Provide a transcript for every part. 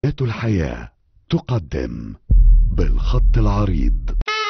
الحياة تقدم بالخط العريض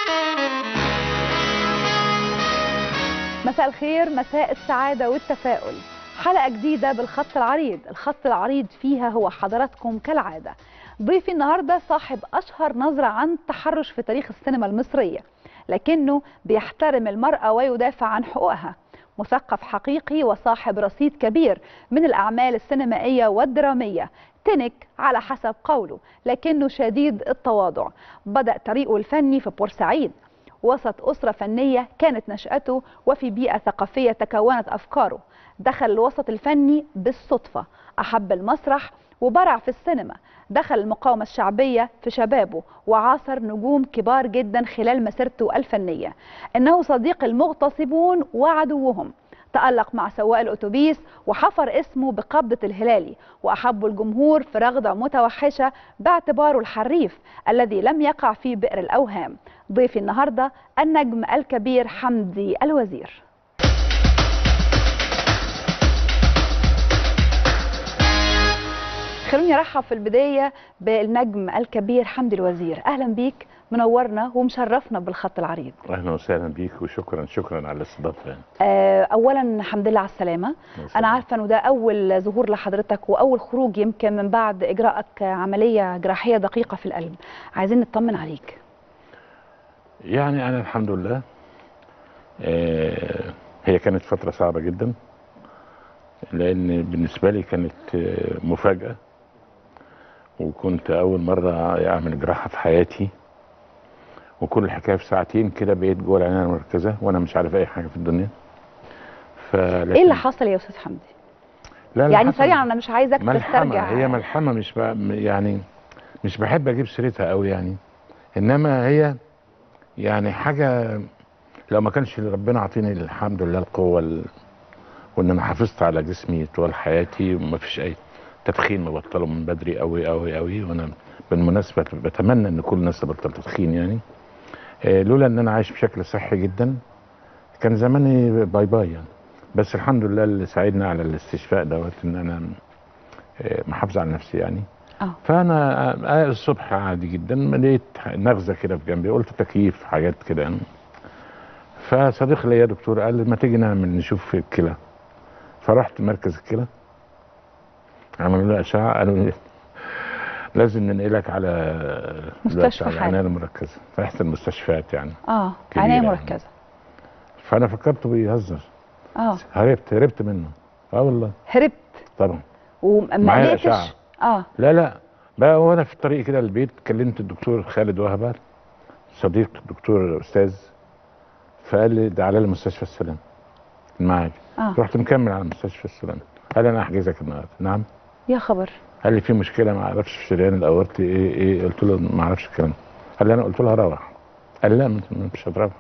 مساء الخير مساء السعادة والتفاؤل حلقة جديدة بالخط العريض الخط العريض فيها هو حضراتكم كالعادة ضيفي النهاردة صاحب أشهر نظرة عن تحرش في تاريخ السينما المصرية لكنه بيحترم المرأة ويدافع عن حقوقها مثقف حقيقي وصاحب رصيد كبير من الأعمال السينمائية والدرامية تنك على حسب قوله لكنه شديد التواضع بدأ طريقه الفني في بورسعيد وسط أسرة فنية كانت نشأته وفي بيئة ثقافية تكونت أفكاره دخل الوسط الفني بالصدفة أحب المسرح وبرع في السينما دخل المقاومة الشعبية في شبابه وعاصر نجوم كبار جدا خلال مسيرته الفنية إنه صديق المغتصبون وعدوهم تألق مع سواق الأتوبيس وحفر اسمه بقبضة الهلالي وأحبه الجمهور في رغدة متوحشة باعتباره الحريف الذي لم يقع في بئر الأوهام ضيفي النهاردة النجم الكبير حمدي الوزير خلوني ارحب في البدايه بالنجم الكبير حمدي الوزير اهلا بيك منورنا ومشرفنا بالخط العريض اهلا وسهلا بيك وشكرا شكرا على الاستضافه آه، اولا الحمد لله على السلامه انا عارفه انه ده اول ظهور لحضرتك واول خروج يمكن من بعد اجراءك عمليه جراحيه دقيقه في القلب عايزين نطمن عليك يعني انا الحمد لله آه، هي كانت فتره صعبه جدا لان بالنسبه لي كانت آه، مفاجاه وكنت اول مره اعمل جراحه في حياتي وكل الحكايه في ساعتين كده بقيت جوه العنايه المركزه وانا مش عارف اي حاجه في الدنيا فلكن ايه اللي حصل يا استاذ حمدي لا لا يعني حصل سريعا انا مش عايزك ملحمه تسترجع هي ملحمه مش بقى يعني مش بحب اجيب سيرتها قوي يعني انما هي يعني حاجه لو ما كانش ربنا عطيني الحمد لله القوه ال... وان انا حافظت على جسمي طوال حياتي وما فيش اي تدخين مبطله من بدري قوي قوي قوي وانا بالمناسبه بتمنى ان كل الناس تبطل تدخين يعني آه، لولا ان انا عايش بشكل صحي جدا كان زماني باي باي يعني بس الحمد لله اللي ساعدنا على الاستشفاء دوت ان انا آه، محافظ على نفسي يعني اه فانا آه، الصبح عادي جدا لقيت نغزه كده في جنبي قلت تكييف حاجات كده يعني فصديق ليا دكتور قال لي ما تيجي نعمل نشوف في الكلى فرحت مركز الكلى عملوا لي اشعه قالوا لي لازم ننقلك على مستشفى على حالي. العنايه المركزه رحت المستشفيات يعني اه كبيرة عنايه يعني. مركزه فانا فكرته بيهزر اه هربت هربت منه اه والله هربت طبعا وما معايا قلقتش الأشعة. اه لا لا بقى وانا في الطريق كده البيت كلمت الدكتور خالد وهبه صديق الدكتور استاذ فقال لي تعالى لي مستشفى السلام المعادي اه رحت مكمل على مستشفى السلام قال لي انا احجزك النهارده نعم يا خبر قال لي في مشكله ما اعرفش في شريان الاورطي ايه ايه قلت له ما اعرفش الكلام قال لي انا قلت له هروح قال لا مش هتروح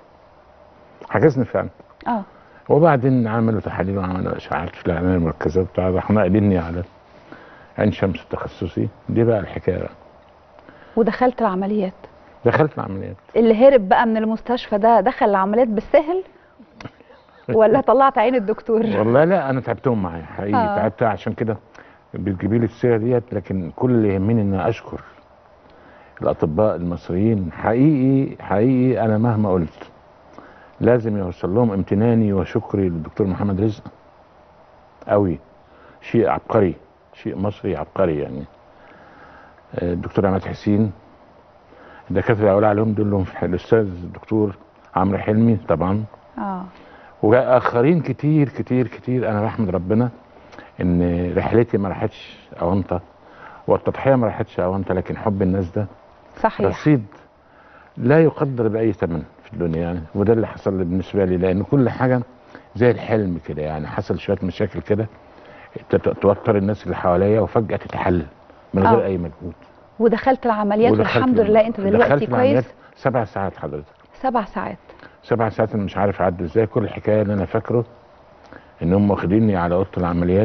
حجزني فعلا اه وبعدين عملوا تحاليل وعملوا اشعاعات في العنايه المركزه وبتاع راحوا ناقليني على عين شمس التخصصي دي بقى الحكايه بقى. ودخلت العمليات دخلت العمليات اللي هرب بقى من المستشفى ده دخل العمليات بالسهل ولا طلعت عين الدكتور والله لا انا تعبتهم معايا حقيقي آه. تعبت عشان كده بتجيبي لي السيره ديت لكن كل اللي يهمني ان اشكر الاطباء المصريين حقيقي حقيقي انا مهما قلت لازم يوصل لهم امتناني وشكري للدكتور محمد رزق قوي شيء عبقري شيء مصري عبقري يعني آه، الدكتور عماد حسين الدكاتره اللي اقول عليهم دول لهم في الاستاذ الدكتور عمرو حلمي طبعا اه واخرين كتير كتير كتير انا بحمد ربنا ان رحلتي ما راحتش اونطه والتضحيه ما راحتش اونطه لكن حب الناس ده صحيح رصيد لا يقدر باي ثمن في الدنيا يعني وده اللي حصل لي بالنسبه لي لان كل حاجه زي الحلم كده يعني حصل شويه مشاكل كده تت- توتر الناس اللي حواليا وفجاه تتحل من غير آه. اي مجهود ودخلت العمليات ودخلت والحمد العمليات. لله انت دلوقتي دخلت العمليات كويس سبع ساعات حضرتك سبع ساعات سبع ساعات انا مش عارف اعدي ازاي كل الحكايه اللي انا فاكره ان هم واخديني على اوضه العمليات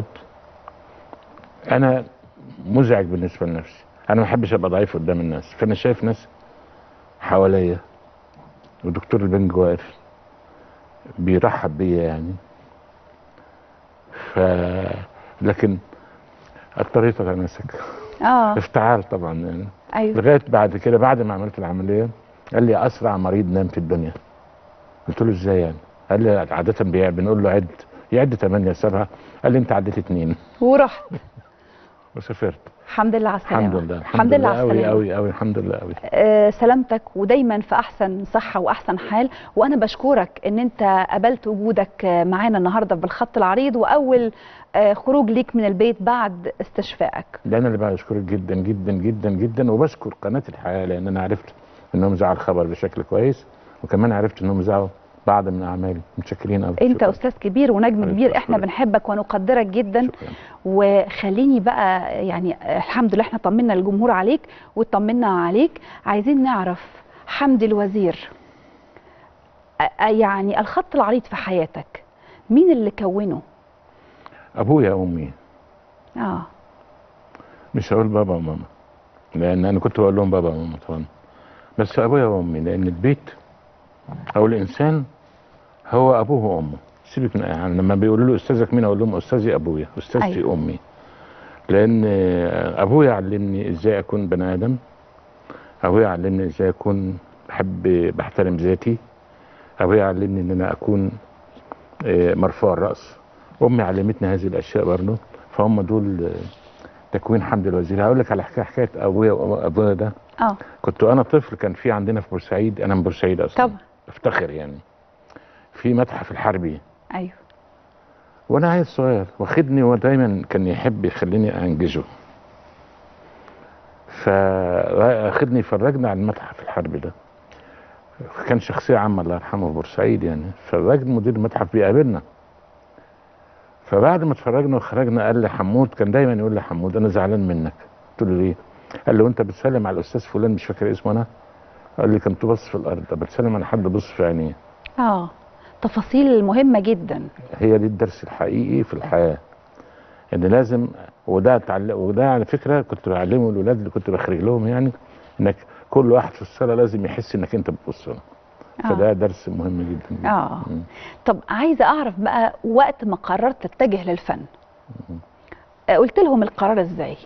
انا مزعج بالنسبه لنفسي انا ما بحبش ابقى ضعيف قدام الناس فانا شايف ناس حواليا ودكتور البنج واقف بيرحب بيا يعني ف لكن اضطريت اتماسك اه افتعال طبعا يعني ايوه لغايه بعد كده بعد ما عملت العمليه قال لي اسرع مريض نام في الدنيا قلت له ازاي يعني قال لي عاده بي- بنقول له عد يعد 8 7 قال لي انت عديت اثنين ورحت وسافرت الحمد لله على السلامه الحمد لله الحمد لله على قوي السلامه قوي قوي الحمد لله قوي آه، سلامتك ودايما في احسن صحه واحسن حال وانا بشكرك ان انت قبلت وجودك آه، معانا النهارده بالخط العريض واول آه، خروج ليك من البيت بعد استشفائك ده انا اللي بشكرك جدا جدا جدا جدا وبشكر قناه الحياه لان انا عرفت انهم ذاعوا الخبر بشكل كويس وكمان عرفت انهم ذاعوا بعض من اعمالي متشكرين قوي انت شكراً. استاذ كبير ونجم حبيبي، كبير احنا أشكرك. بنحبك ونقدرك جدا شكرا وخليني بقى يعني آه، الحمد لله احنا طمنا الجمهور عليك وطمنا عليك عايزين نعرف حمدي الوزير آه، آه، يعني الخط العريض في حياتك مين اللي كونه ابويا وامي اه مش هقول بابا وماما لان انا كنت بقول لهم بابا وماما طبعا بس ابويا وامي لان البيت او الانسان هو ابوه وامه سيبك من يعني لما بيقولوا له استاذك مين اقول لهم استاذي ابويا استاذتي أيوة. امي لان ابويا علمني ازاي اكون بني ادم ابويا علمني ازاي اكون بحب بحترم ذاتي ابويا علمني ان انا اكون آه، مرفوع الراس امي علمتني هذه الاشياء برضه فهم دول آه، تكوين حمد الوزير هقول لك على حكايه حكايه ابويا وابويا ده اه كنت انا طفل كان في عندنا في بورسعيد انا من بورسعيد اصلا طبعا افتخر يعني في متحف الحربي ايوه وانا عيل صغير واخدني ودايما كان يحب يخليني انجزه فاخدني فرجنا على المتحف الحربي ده كان شخصية عامة الله يرحمه في بورسعيد يعني فالراجل مدير المتحف بيقابلنا فبعد ما اتفرجنا وخرجنا قال لي حمود كان دايما يقول لي حمود انا زعلان منك قلت له ليه؟ قال له انت بتسلم على الاستاذ فلان مش فاكر اسمه انا قال لي كنت بص في الارض طب بتسلم على حد بص في عينيه اه تفاصيل مهمه جدا هي دي الدرس الحقيقي في الحياه ان لازم وده تعل... وده على فكره كنت بعلمه الاولاد اللي كنت بخرج لهم يعني انك كل واحد في الصاله لازم يحس انك انت بتبص له آه. فده درس مهم جدا جدا اه مم. طب عايزه اعرف بقى وقت ما قررت تتجه للفن آه، قلت لهم القرار ازاي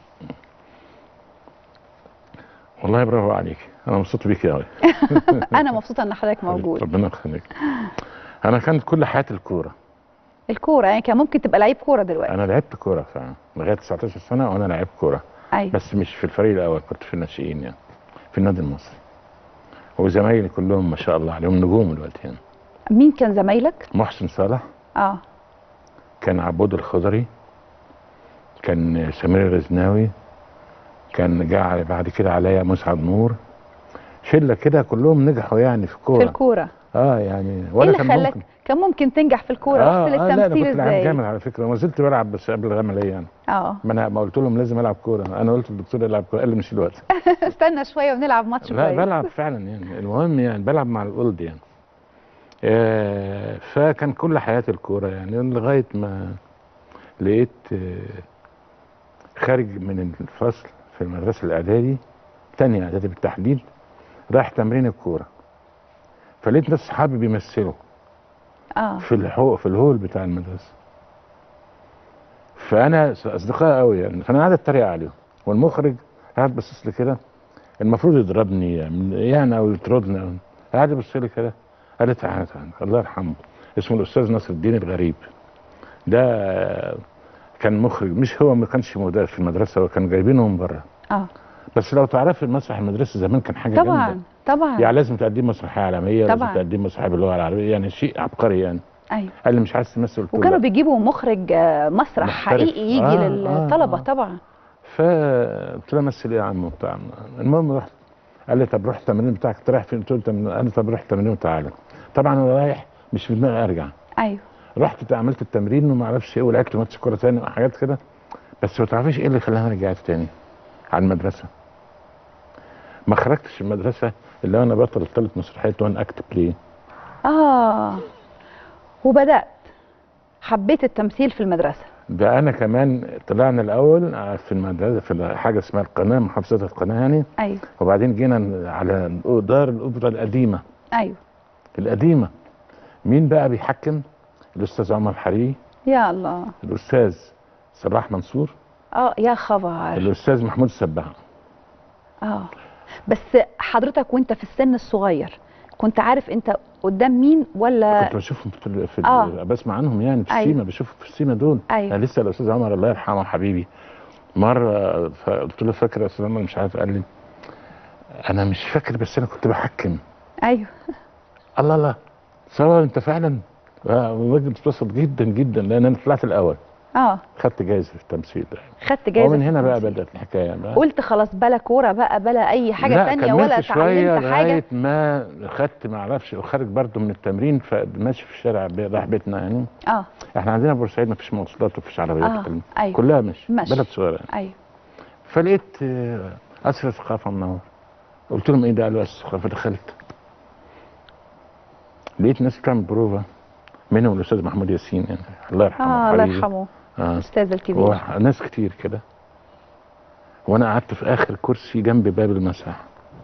والله برافو عليك انا مبسوط بيك قوي انا مبسوطه ان حضرتك موجود ربنا يخليك انا كانت كل حياتي الكوره الكوره يعني كان ممكن تبقى لعيب كوره دلوقتي انا لعبت كوره فعلا لغايه 19 سنه وانا لعيب كوره ايوه بس مش في الفريق الاول كنت في الناشئين يعني في النادي المصري وزمايلي كلهم ما شاء الله عليهم نجوم دلوقتي يعني مين كان زمايلك محسن صالح اه كان عبود الخضري كان سمير الرزناوي كان جه على- بعد كده عليا مسعد نور شله كده كلهم نجحوا يعني في في الكوره الكوره اه يعني ايه ولا اللي كان خلاك ممكن كان ممكن تنجح في الكوره آه رحت آه لا انا للتمثيل كنت لعيب ازاي جامد على فكره ما زلت بلعب بس قبل العمليه يعني اه ما انا ما قلت لهم لازم العب كوره انا قلت للدكتور العب كوره قال لي مش الوقت استنى شويه ونلعب ماتش لا كويس بلعب فعلا يعني المهم يعني بلعب مع الولد يعني آه فكان كل حياتي الكوره يعني لغايه ما لقيت آه خارج من الفصل في المدرسه الاعدادي تانية اعدادي بالتحديد رايح تمرين الكوره فلقيت ناس صحابي بيمثلوا اه في الحو في الهول بتاع المدرسه فانا اصدقاء قوي يعني فانا قاعد اتريق عليهم والمخرج قاعد باصص لي كده المفروض يضربني يعني او يطردني أو قاعد يبص لي كده قال لي تعالى تعالى الله يرحمه اسمه الاستاذ ناصر الدين الغريب ده كان مخرج مش هو ما كانش مدرس في المدرسه هو كان جايبينه من بره اه بس لو تعرفي المسرح المدرسي زمان كان حاجه جامده طبعا طبعا يعني لازم تقدم مسرحيه عالميه طبعاً. لازم تقدم مسرحيه باللغه العربيه يعني شيء عبقري يعني ايوه قال لي مش عايز تمثل قلت له وكانوا لا. بيجيبوا مخرج آه، مسرح محترف. حقيقي يجي آه، للطلبه آه، آه. طبعا فقلت له امثل ايه يا عم وبتاع المهم رحت قال لي طب روح التمرين بتاعك انت رايح فين؟ قلت له التمرين قال لي طب روح التمرين وتعالى طبعا انا رايح مش في دماغي ارجع ايوه رحت عملت التمرين وما اعرفش ايه ولعبت ماتش كوره تاني وحاجات كده بس ما تعرفيش ايه اللي خلاني رجعت تاني على المدرسه ما خرجتش من المدرسه الا وانا بطل ثلاث مسرحيات وانا اكتب ليه اه وبدات حبيت التمثيل في المدرسه ده انا كمان طلعنا الاول في المدرسه في حاجه اسمها القناه محافظه القناه يعني ايوه وبعدين جينا على دار الاوبرا القديمه ايوه القديمه مين بقى بيحكم الاستاذ عمر حريري يا الله الاستاذ صلاح منصور اه يا خبر الاستاذ محمود السباع اه بس حضرتك وانت في السن الصغير كنت عارف انت قدام مين ولا كنت بشوفهم في, ال- في آه. ال- بسمع عنهم يعني في أيوة. السيما بشوفهم في السيما دول أيوة. انا لسه الاستاذ عمر الله يرحمه حبيبي مره ف- قلت له فاكر يا استاذ عمر مش عارف قال لي انا مش فاكر بس انا كنت بحكم ايوه الله الله سواء انت فعلا آه، الراجل اتبسط جدا جدا لان انا طلعت الاول اه خدت جايزه في التمثيل ده خدت جايزه ومن في هنا بقى التمثيل. بدات الحكايه بقى قلت خلاص بلا كوره بقى بلا اي حاجه لا تانية كملت ولا شويه اتعلمت حاجه لغايه ما خدت ما اعرفش وخارج برضه من التمرين فماشي في الشارع بي- رايح بيتنا يعني اه احنا عندنا بورسعيد ما فيش مواصلات ومفيش عربيات اه وكلام. ايوه كلها مش مشي. بلد صغيره يعني. ايوه فلقيت آه، قصر الثقافه منور قلت لهم ايه ده قالوا قصر الثقافه دخلت لقيت ناس بتعمل بروفا منهم الاستاذ محمود ياسين يعني الله يرحمه اه الله حبيبي. يرحمه آه. الاستاذ الكبير وناس كتير كده وانا قعدت في اخر كرسي جنب باب المسرح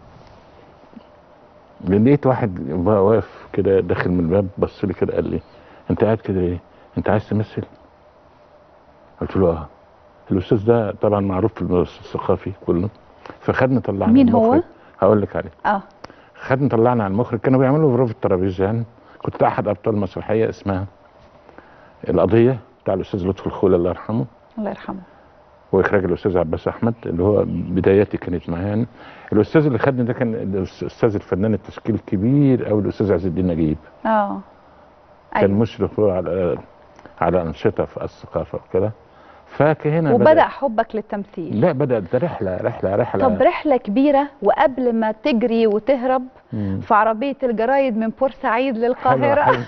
لقيت واحد بقى واقف كده داخل من الباب بص لي كده قال لي انت قاعد كده ليه؟ انت عايز تمثل؟ قلت له اه الاستاذ ده طبعا معروف في المدرسة الثقافي كله فخدنا طلعنا مين هو؟ المخرج. هقول لك عليه اه خدنا طلعنا على المخرج كانوا بيعملوا بروف الترابيزه يعني كنت احد ابطال مسرحيه اسمها القضيه بتاع الاستاذ لطفي الخول الله يرحمه الله يرحمه واخراج الاستاذ عباس احمد اللي هو بداياتي كانت معاه يعني الاستاذ اللي خدني ده كان الاستاذ الفنان التشكيل الكبير او الاستاذ عز الدين نجيب اه كان ايوه مشرف هو على على انشطه في الثقافه وكده فهنا وبدا حبك للتمثيل لا بدات ده رحله رحله رحله طب رحله كبيره وقبل ما تجري وتهرب مم. في عربيه الجرايد من بورسعيد حلوة، للقاهره حلوة.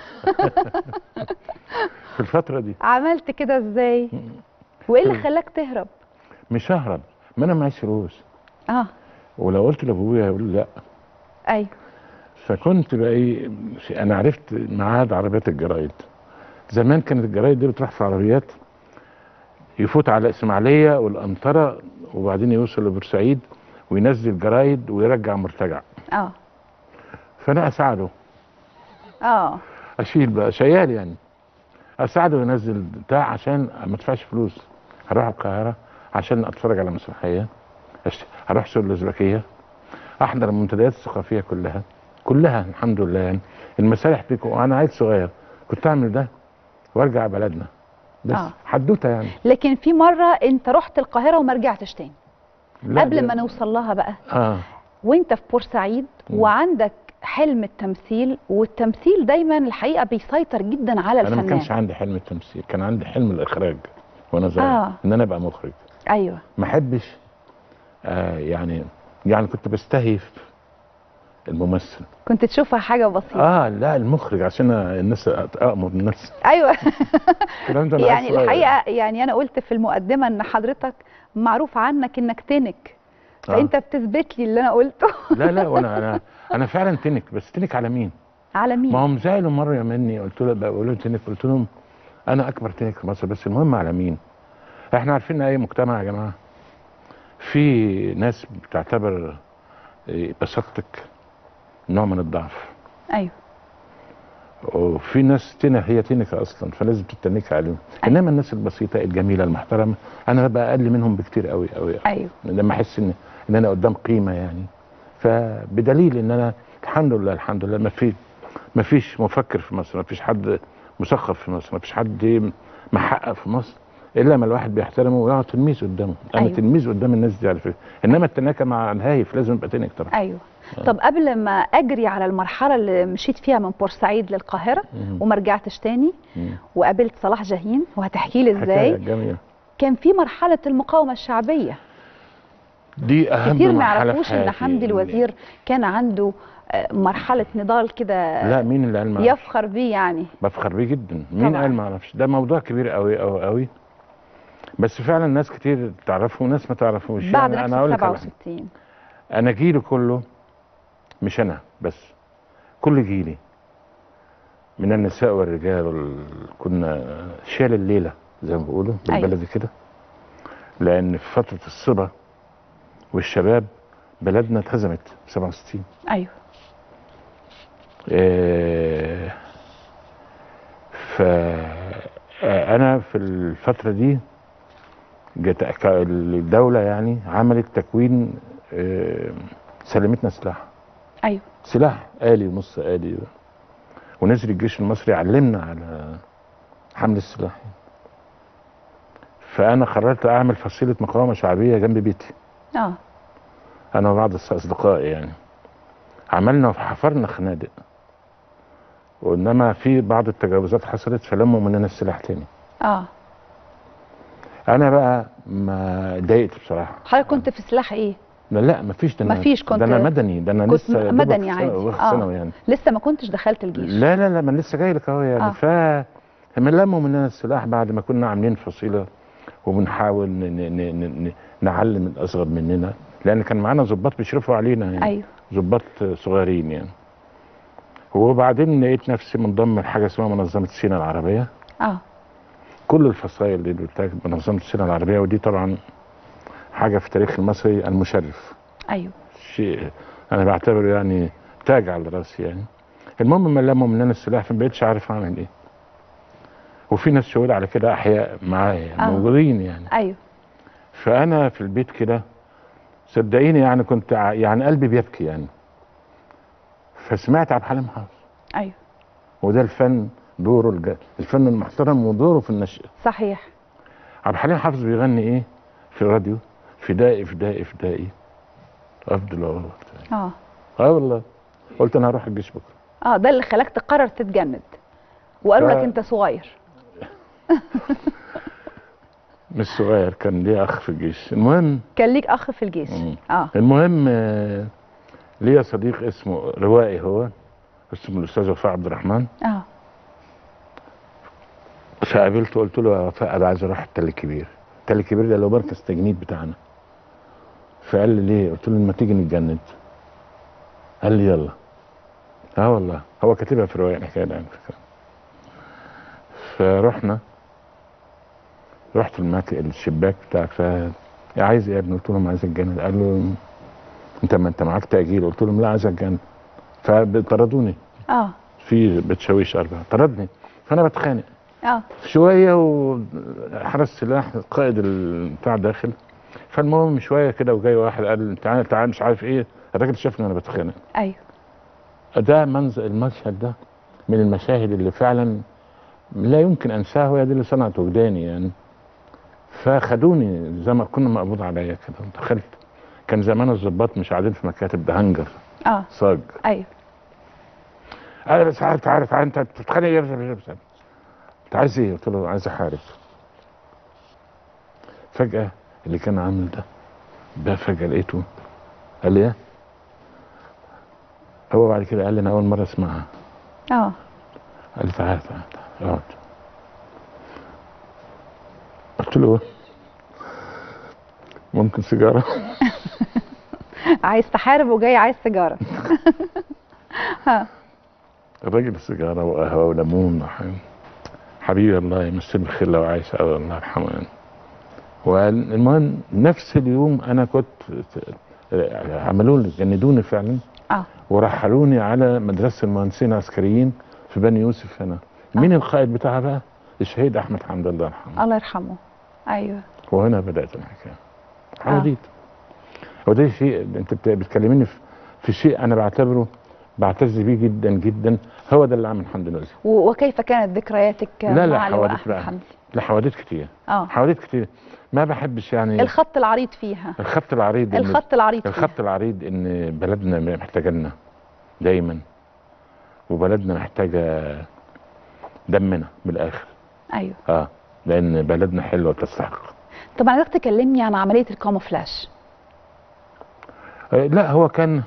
في الفتره دي عملت كده ازاي وايه اللي خلاك تهرب مش ههرب ما انا معيش فلوس اه ولو قلت لابويا هيقول لي لا ايوه فكنت بقى ايه انا عرفت ميعاد عربيات الجرايد زمان كانت الجرايد دي بتروح في عربيات يفوت على اسماعيليه والقنطره وبعدين يوصل لبورسعيد وينزل جرايد ويرجع مرتجع اه فانا اساعده اه اشيل بقى شيال يعني اساعده ينزل بتاع عشان ما ادفعش فلوس هروح القاهره عشان اتفرج على مسرحيه أشت- هروح سوق الازبكيه احضر المنتديات الثقافيه كلها كلها الحمد لله يعني المسارح دي وانا عيل صغير كنت اعمل ده وارجع بلدنا بس آه. حدوته يعني لكن في مره انت رحت القاهره وما رجعتش تاني لا قبل ده- ما نوصل لها بقى اه وانت في بورسعيد مم. وعندك حلم التمثيل والتمثيل دايما الحقيقه بيسيطر جدا على انا ما كانش الفنان عندي حلم التمثيل كان عندي حلم الاخراج وانا صغير آه. ان انا ابقى مخرج ايوه ما احبش آه يعني يعني كنت بستهيف الممثل كنت تشوفها حاجه بسيطه اه لا المخرج عشان الناس اامر الناس ايوه الكلام ده أنا يعني عيل صغير. الحقيقه يعني انا قلت في المقدمه ان حضرتك معروف عنك انك تنك آه. فانت بتثبت لي اللي انا قلته لا لا وانا انا انا فعلا تنك بس تنك على مين؟ على مين ما هم زعلوا مره مني قلت له بقى بيقولوا لي تنك قلت لهم انا اكبر تنك في مصر بس المهم على مين؟ احنا عارفين ان اي مجتمع يا جماعه في ناس بتعتبر إيه، بساطتك نوع من الضعف ايوه وفي ناس تنة هي تنكة اصلا فلازم تتنك عليهم أيوة. انما الناس البسيطه الجميله المحترمه انا ببقى اقل منهم بكتير قوي قوي ايوه لما احس ان ان انا قدام قيمه يعني فبدليل ان انا الحمد لله الحمد لله ما في ما فيش مفكر في مصر ما فيش حد مثقف في مصر ما فيش حد محقق في مصر الا ما الواحد بيحترمه ويقعد تلميذ قدامه انا أيوة. تلميذ قدام الناس دي على فكره انما التناكه مع الهايف لازم يبقى تنك طبعا ايوه طب قبل ما اجري على المرحله اللي مشيت فيها من بورسعيد للقاهره مم. وما رجعتش تاني مم. وقابلت صلاح جاهين وهتحكي لي حكايه ازاي جميله كان في مرحله المقاومه الشعبيه دي اهم كتير ما مرحلة في يعرفوش ان حياتي. حمدي الوزير كان عنده آه، مرحله نضال كده لا مين اللي قال ما أعرفش؟ يفخر بيه يعني بفخر بيه جدا مين طبعاً. قال ما اعرفش ده موضوع كبير قوي قوي قوي بس فعلا ناس كتير تعرفه وناس ما تعرفوش بعد يعني انا اقول نكسه لك على حاجة. 67 انا جيلي كله مش انا بس كل جيلي من النساء والرجال وال... كنا شال الليله زي ما بيقولوا أيوة. بالبلدي كده لان في فتره الصبا والشباب بلدنا اتهزمت 67 ايوه آه، ف آه، انا في الفتره دي جت ك- الدوله يعني عملت تكوين آه، سلمتنا سلاح ايوه سلاح آلي ونص آلي ونزل الجيش المصري علمنا على حمل السلاح فأنا قررت أعمل فصيلة مقاومة شعبية جنب بيتي اه أنا وبعض أصدقائي يعني عملنا وحفرنا خنادق وإنما في بعض التجاوزات حصلت فلموا مننا السلاح تاني اه أنا بقى ما ضايقت بصراحة حضرتك كنت في سلاح ايه لا لا مفيش ده أنا- مفيش، كنت- ده أنا مدني ده أنا كنت لسه يا دوبك مدني في عادي. سنة- واخد آه. ثانوي يعني لسه ما كنتش دخلت الجيش لا لا لا ما أنا لسه جاي لك اهو يعني آه. ف هم لموا مننا السلاح بعد ما كنا عاملين فصيله وبنحاول ن- ن- ن- ن- نعلم الاصغر مننا لان كان معانا ضباط بيشرفوا علينا يعني ايوه ضباط صغيرين يعني وبعدين لقيت نفسي منضم لحاجه اسمها منظمه سينا العربيه اه كل الفصائل اللي بتاعت منظمه سينا العربيه ودي طبعا حاجه في التاريخ المصري المشرف ايوه شيء انا بعتبره يعني تاج على راسي يعني المهم ما لموا مننا السلاح فما بقتش عارف اعمل ايه وفي ناس شهود على كده احياء معايا آه. موجودين يعني ايوه فانا في البيت كده صدقيني يعني كنت ع- يعني قلبي بيبكي يعني فسمعت عبد الحليم حافظ ايوه وده الفن دوره الج... الفن المحترم ودوره في النشأ صحيح عبد الحليم حافظ بيغني ايه في الراديو فدائي فدائي فدائي افضل والله اه اه والله قلت انا هروح الجيش بكره اه ده اللي خلاك تقرر تتجند وقالوا ف- لك انت صغير مش صغير كان ليه اخ في الجيش المهم كان ليك اخ في الجيش مم. اه المهم آه، ليا صديق اسمه روائي هو اسمه الاستاذ وفاء عبد الرحمن اه فقابلته قلت له يا وفاء انا عايز اروح التل الكبير التل الكبير ده اللي هو مركز تجنيد بتاعنا فقال لي ليه قلت له لما تيجي نتجند قال لي يلا اه والله هو كاتبها في روايه الحكايه دي على فكره فرحنا رحت المك... الشباك بتاعك ف يا عايز ايه يا ابني قلت لهم عايز اتجند قال له انت ما انت معاك تاجيل قلت لهم لا عايز اتجند فطردوني اه في بتشاويش اربعه طردني فانا بتخانق اه شويه وحرس سلاح قائد البتاع داخل فالمهم شويه كده وجاي واحد قال تعالى تعالى مش عارف ايه الراجل شافني وانا بتخانق ايوه ده منظر المشهد ده من المشاهد اللي فعلا لا يمكن انساه وهي دي اللي صنعت وجداني يعني فخدوني زي ما كنا مقبوض عليا كده دخلت كان زمان الضباط مش قاعدين في مكاتب ده هنجر اه صاج ايوه انا بس عارف عارف انت بتتخانق ايه انت عايز ايه؟ قلت له عايز احارب فجأة اللي كان عامل ده ده فجأة لقيته قال لي ايه؟ هو بعد كده قال لي انا اول مرة اسمعها اه قال لي تعالى تعالى تعالى اقعد قلت له ممكن سيجارة عايز تحارب وجاي عايز سيجاره الراجل السيجارة وقهوة وليمون وحاجة. حبيبي الله يمسيه بالخير لو عايش أوي الله يرحمه يعني والمهم نفس اليوم أنا كنت عملوا لي جندوني فعلا اه ورحلوني على مدرسة المهندسين العسكريين في بني يوسف هنا مين القائد بتاعها بقى؟ الشهيد أحمد حمد الله يرحمه الله يرحمه ايوه وهنا بدأت الحكاية حواديت وده شيء انت بت- بتكلميني في- في شيء انا بعتبره بعتز بيه جدا جدا هو ده اللي عمل حمد نوزي و- وكيف كانت ذكرياتك لا لا مع لواء حوادث احمد بقى حمدي لا حوادث كتير اه حوادث كتير ما بحبش يعني الخط العريض فيها الخط العريض إن- الخط العريض فيها الخط العريض ان بلدنا محتاجه لنا دايما وبلدنا محتاجه دمنا من الاخر ايوه اه لان بلدنا حلوه وتستحق طب عايزك تكلمني عن عمليه الكاموفلاج آه، لا هو كان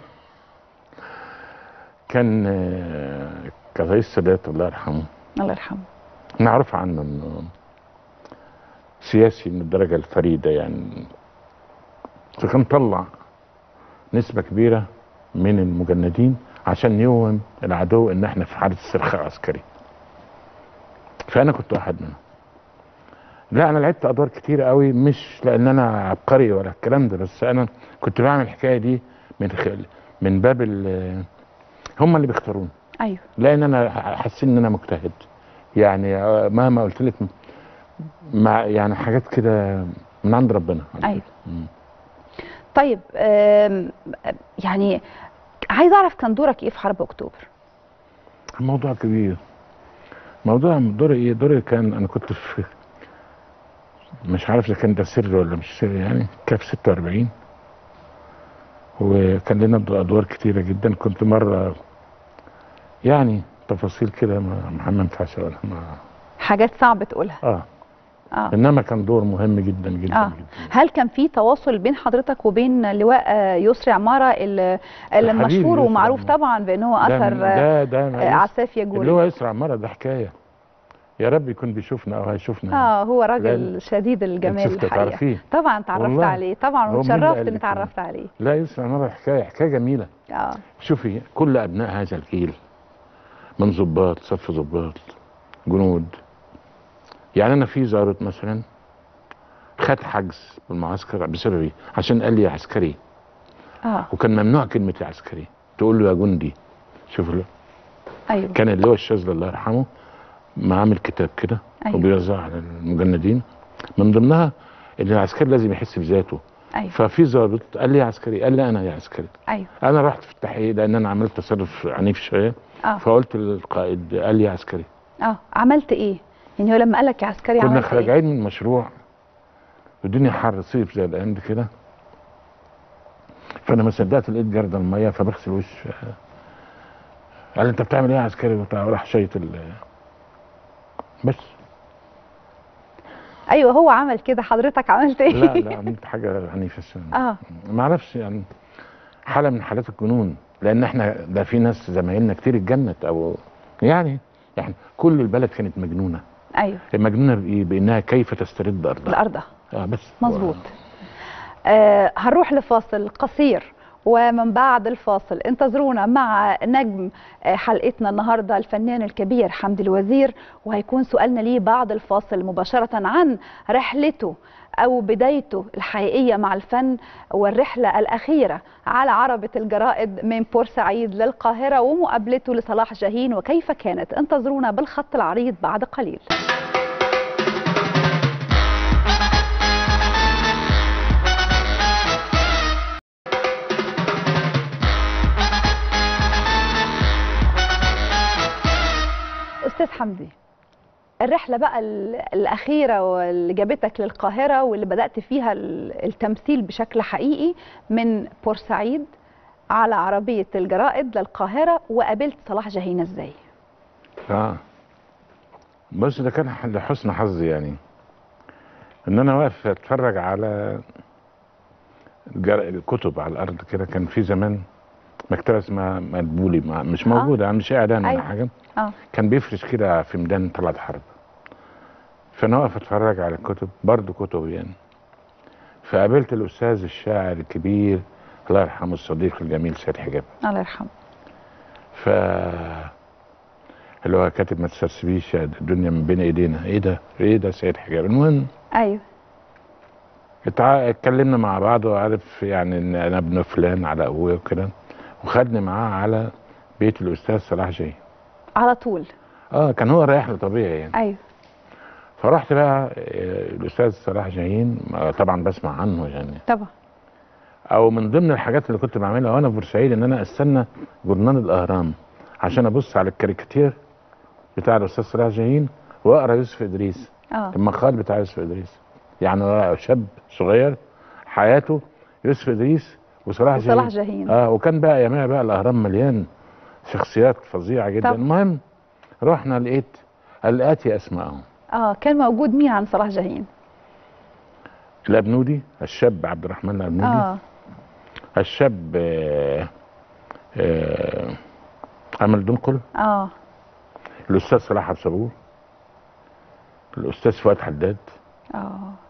كان آه، كان رئيس السادات الله يرحمه الله يرحمه نعرف عنه انه سياسي من الدرجه الفريده يعني فكان طلع نسبه كبيره من المجندين عشان يوهم العدو ان احنا في حاله استرخاء عسكري فانا كنت واحد منهم لا انا لعبت ادوار كتير قوي مش لان انا عبقري ولا الكلام ده بس انا كنت بعمل الحكايه دي من خل... من باب ال... هم اللي بيختاروني ايوه لان انا حاسين ان انا مجتهد يعني مهما قلت لك مع يعني حاجات كده من عند ربنا أيوة. مم. طيب آم، يعني عايز اعرف كان دورك ايه في حرب اكتوبر موضوع كبير موضوع دوري ايه دوري كان انا كنت في مش عارف اذا كان ده سر ولا مش سر يعني كان في 46 وكان لنا أد- ادوار كتيره جدا كنت مره يعني تفاصيل كده ما ما ما ينفعش اقولها ما- حاجات صعب تقولها اه اه انما كان دور مهم جدا جدا اه جدا هل كان في تواصل بين حضرتك وبين لواء آه، يسري عماره اللي اللي حبيبي مشهور يسري ومعروف عمارة. طبعا بان هو ده اثر آه، ده ده آه، عساف اللي يجوري هو يسرع عمارة ده حكايه يا رب يكون بيشوفنا او هيشوفنا اه هو راجل لا، شديد الجمال شفت الحقيقه تعرفيه طبعا تعرفت والله. عليه طبعا هو مين اللي وتشرفت قال اني لك كده؟ تعرفت عليه لا يسرع عمارة حكايه حكايه جميله اه شوفي كل ابناء هذا الجيل من ضباط صف ضباط جنود يعني انا في ضابط مثلا خد حجز بالمعسكر بسببي عشان قال لي يا عسكري اه وكان ممنوع كلمه يا عسكري تقول له يا جندي شوف له ايوه كان اللي هو الشاذلي الله يرحمه ما عامل كتاب كده أيوة. وبيوزع على المجندين من ضمنها ان العسكري لازم يحس بذاته ايوه ففي ضابط قال لي يا عسكري قال لي انا يا عسكري ايوه انا رحت في التحقيق لان انا عملت تصرف عنيف شويه اه فقلت للقائد قال لي يا عسكري اه عملت ايه يعني هو لما قال لك يا عسكري كنا عملت ايه راجعين من مشروع والدنيا حر صيف زي الان كده فانا ما صدقت لقيت جرد الميه فبغسل وش قال لي انت بتعمل ايه يا عسكري وبتاع راح شيط ال بس ايوه هو عمل كده حضرتك عملت ايه لا لا عملت حاجه عنيفه شويه اه ما اعرفش يعني حاله من حالات الجنون لان احنا ده في ناس زمايلنا كتير اتجنت او يعني يعني كل البلد كانت مجنونه ايوه مجنونه بايه بانها كيف تسترد ارضها الارض اه بس مظبوط آه هنروح لفاصل قصير ومن بعد الفاصل انتظرونا مع نجم آه، حلقتنا النهارده الفنان الكبير حمدي الوزير وهيكون سؤالنا ليه بعد الفاصل مباشره عن رحلته او بدايته الحقيقيه مع الفن والرحله الاخيره على عربه الجرائد من بورسعيد للقاهره ومقابلته لصلاح جاهين وكيف كانت انتظرونا بالخط العريض بعد قليل استاذ حمدي الرحله بقى ال- الاخيره واللي جابتك للقاهره واللي بدات فيها ال- التمثيل بشكل حقيقي من بورسعيد على عربيه الجرائد للقاهره وقابلت صلاح جاهين ازاي اه بص ده كان ح- لحسن حظي يعني ان انا واقف اتفرج على جر- كتب على الارض كده كان في زمان مكتبه اسمها مدبولي ما- مش موجوده مش اعلان أيوة. ولا حاجه اه كان بيفرش كده في ميدان طلعت حرب فانا واقف اتفرج على الكتب برضه كتب يعني فقابلت الاستاذ الشاعر الكبير الله يرحمه الصديق الجميل سيد حجاب الله يرحمه ف اللي هو كاتب ما تسرسبيش الدنيا من بين ايدينا ايه ده ايه ده سيد حجاب المهم ايوه اتع- اتكلمنا مع بعض وعارف يعني ان انا ابن فلان على ابويا وكده وخدني معاه على بيت الاستاذ صلاح جاي على طول اه كان هو رايح له طبيعي يعني ايوه فرحت بقى آه، الاستاذ صلاح جاهين آه، طبعا بسمع عنه يعني طبعا او من ضمن الحاجات اللي كنت بعملها وانا في بورسعيد ان انا استنى جورنال الاهرام عشان ابص على الكاريكاتير بتاع الاستاذ صلاح جاهين واقرا يوسف ادريس اه المقال بتاع يوسف ادريس يعني هو شاب صغير حياته يوسف ادريس وصلاح جاهين وصلاح جاهين اه وكان بقى ايامها بقى الاهرام مليان شخصيات فظيعه جدا طبعا. المهم رحنا لقيت الاتي اسمائهم اه كان موجود مين عن صلاح جاهين الابنودي الشاب عبد الرحمن الابنودي اه الشاب آه، آه، امل دنقل اه الاستاذ صلاح عبد الصبور الاستاذ فؤاد حداد اه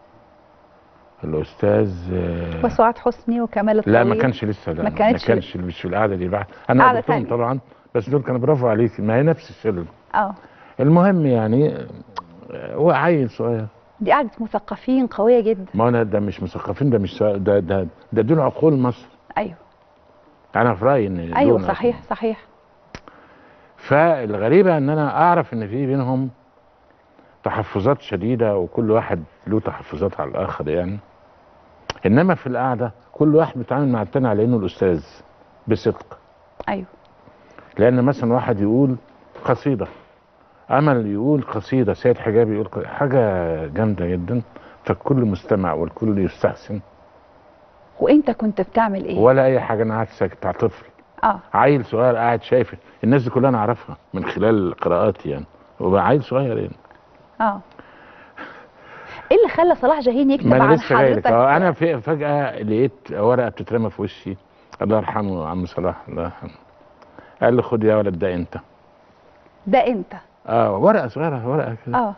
الاستاذ آه، وسعاد حسني وكمال الطويل لا ما كانش لسه لا ما ما كانتش كانش مش في القعده دي بعد انا قعدة قابلتهم تانية. طبعا بس دول كانوا برافو عليك ما هي نفس الشغل اه المهم يعني آه، هو عيل صغير دي قعدة مثقفين قوية جدا ما انا ده مش مثقفين ده مش سا- ده ده ده دول عقول مصر ايوه انا في رايي ان ايوه دول صحيح صحيح فالغريبه ان انا اعرف ان في بينهم تحفظات شديده وكل واحد له تحفظات على الاخر يعني انما في القعده كل واحد بيتعامل مع التاني على انه الاستاذ بصدق ايوه لان مثلا واحد يقول قصيده امل يقول قصيده سيد حجابي يقول ق- حاجه جامده جدا فالكل مستمع والكل يستحسن وانت كنت بتعمل ايه ولا اي حاجه انا قاعد ساكت بتاع طفل اه عيل صغير قاعد شايف الناس دي كلها انا اعرفها من خلال قراءاتي يعني وبقى عيل صغير يعني اه ايه اللي خلى صلاح جاهين يكتب ما انا عن لسه جاي لك حضرتك اه انا في فجاه لقيت ورقه بتترمى في وشي الله يرحمه عم صلاح الله يرحمه قال لي خد يا ولد ده انت ده انت اه ورقه صغيره ورقه كده اه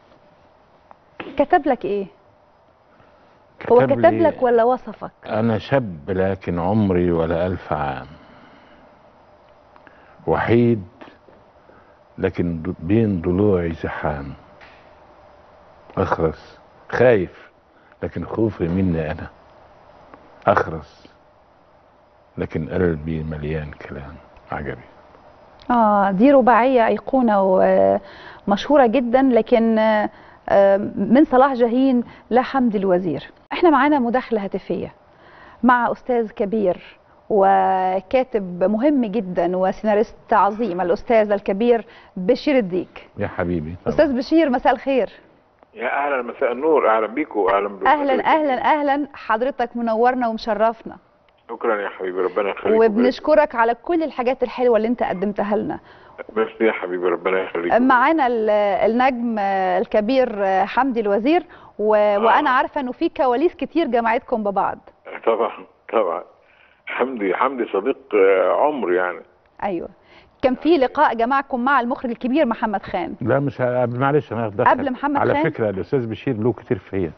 كتب لك ايه هو كتب لي لك ولا وصفك انا شاب لكن عمري ولا الف عام وحيد لكن د- بين ضلوعي زحام اخرس خايف لكن خوفي مني انا اخرس لكن قلبي مليان كلام عجبي اه دي رباعيه ايقونه ومشهوره جدا لكن آه، آه، من صلاح جاهين لحمدي الوزير احنا معانا مداخله هاتفيه مع استاذ كبير وكاتب مهم جدا وسيناريست عظيم الاستاذ الكبير بشير الديك يا حبيبي طبعا. استاذ بشير مساء الخير يا اهلا مساء النور اهلا بيكم اهلا بكم اهلا اهلا اهلا حضرتك منورنا ومشرفنا شكرا يا حبيبي ربنا يخليك وبنشكرك على كل الحاجات الحلوه اللي انت قدمتها لنا ميرسي يا حبيبي ربنا يخليك معانا ال- النجم الكبير حمدي الوزير و... وانا عارفه انه في كواليس كتير جمعتكم ببعض طبعا طبعا حمدي حمدي صديق آه، عمر يعني ايوه كان في لقاء جمعكم مع المخرج الكبير محمد خان لا مش ه- معلش انا هتدخل قبل محمد على خان؟ فكره الاستاذ بشير له كتير فيا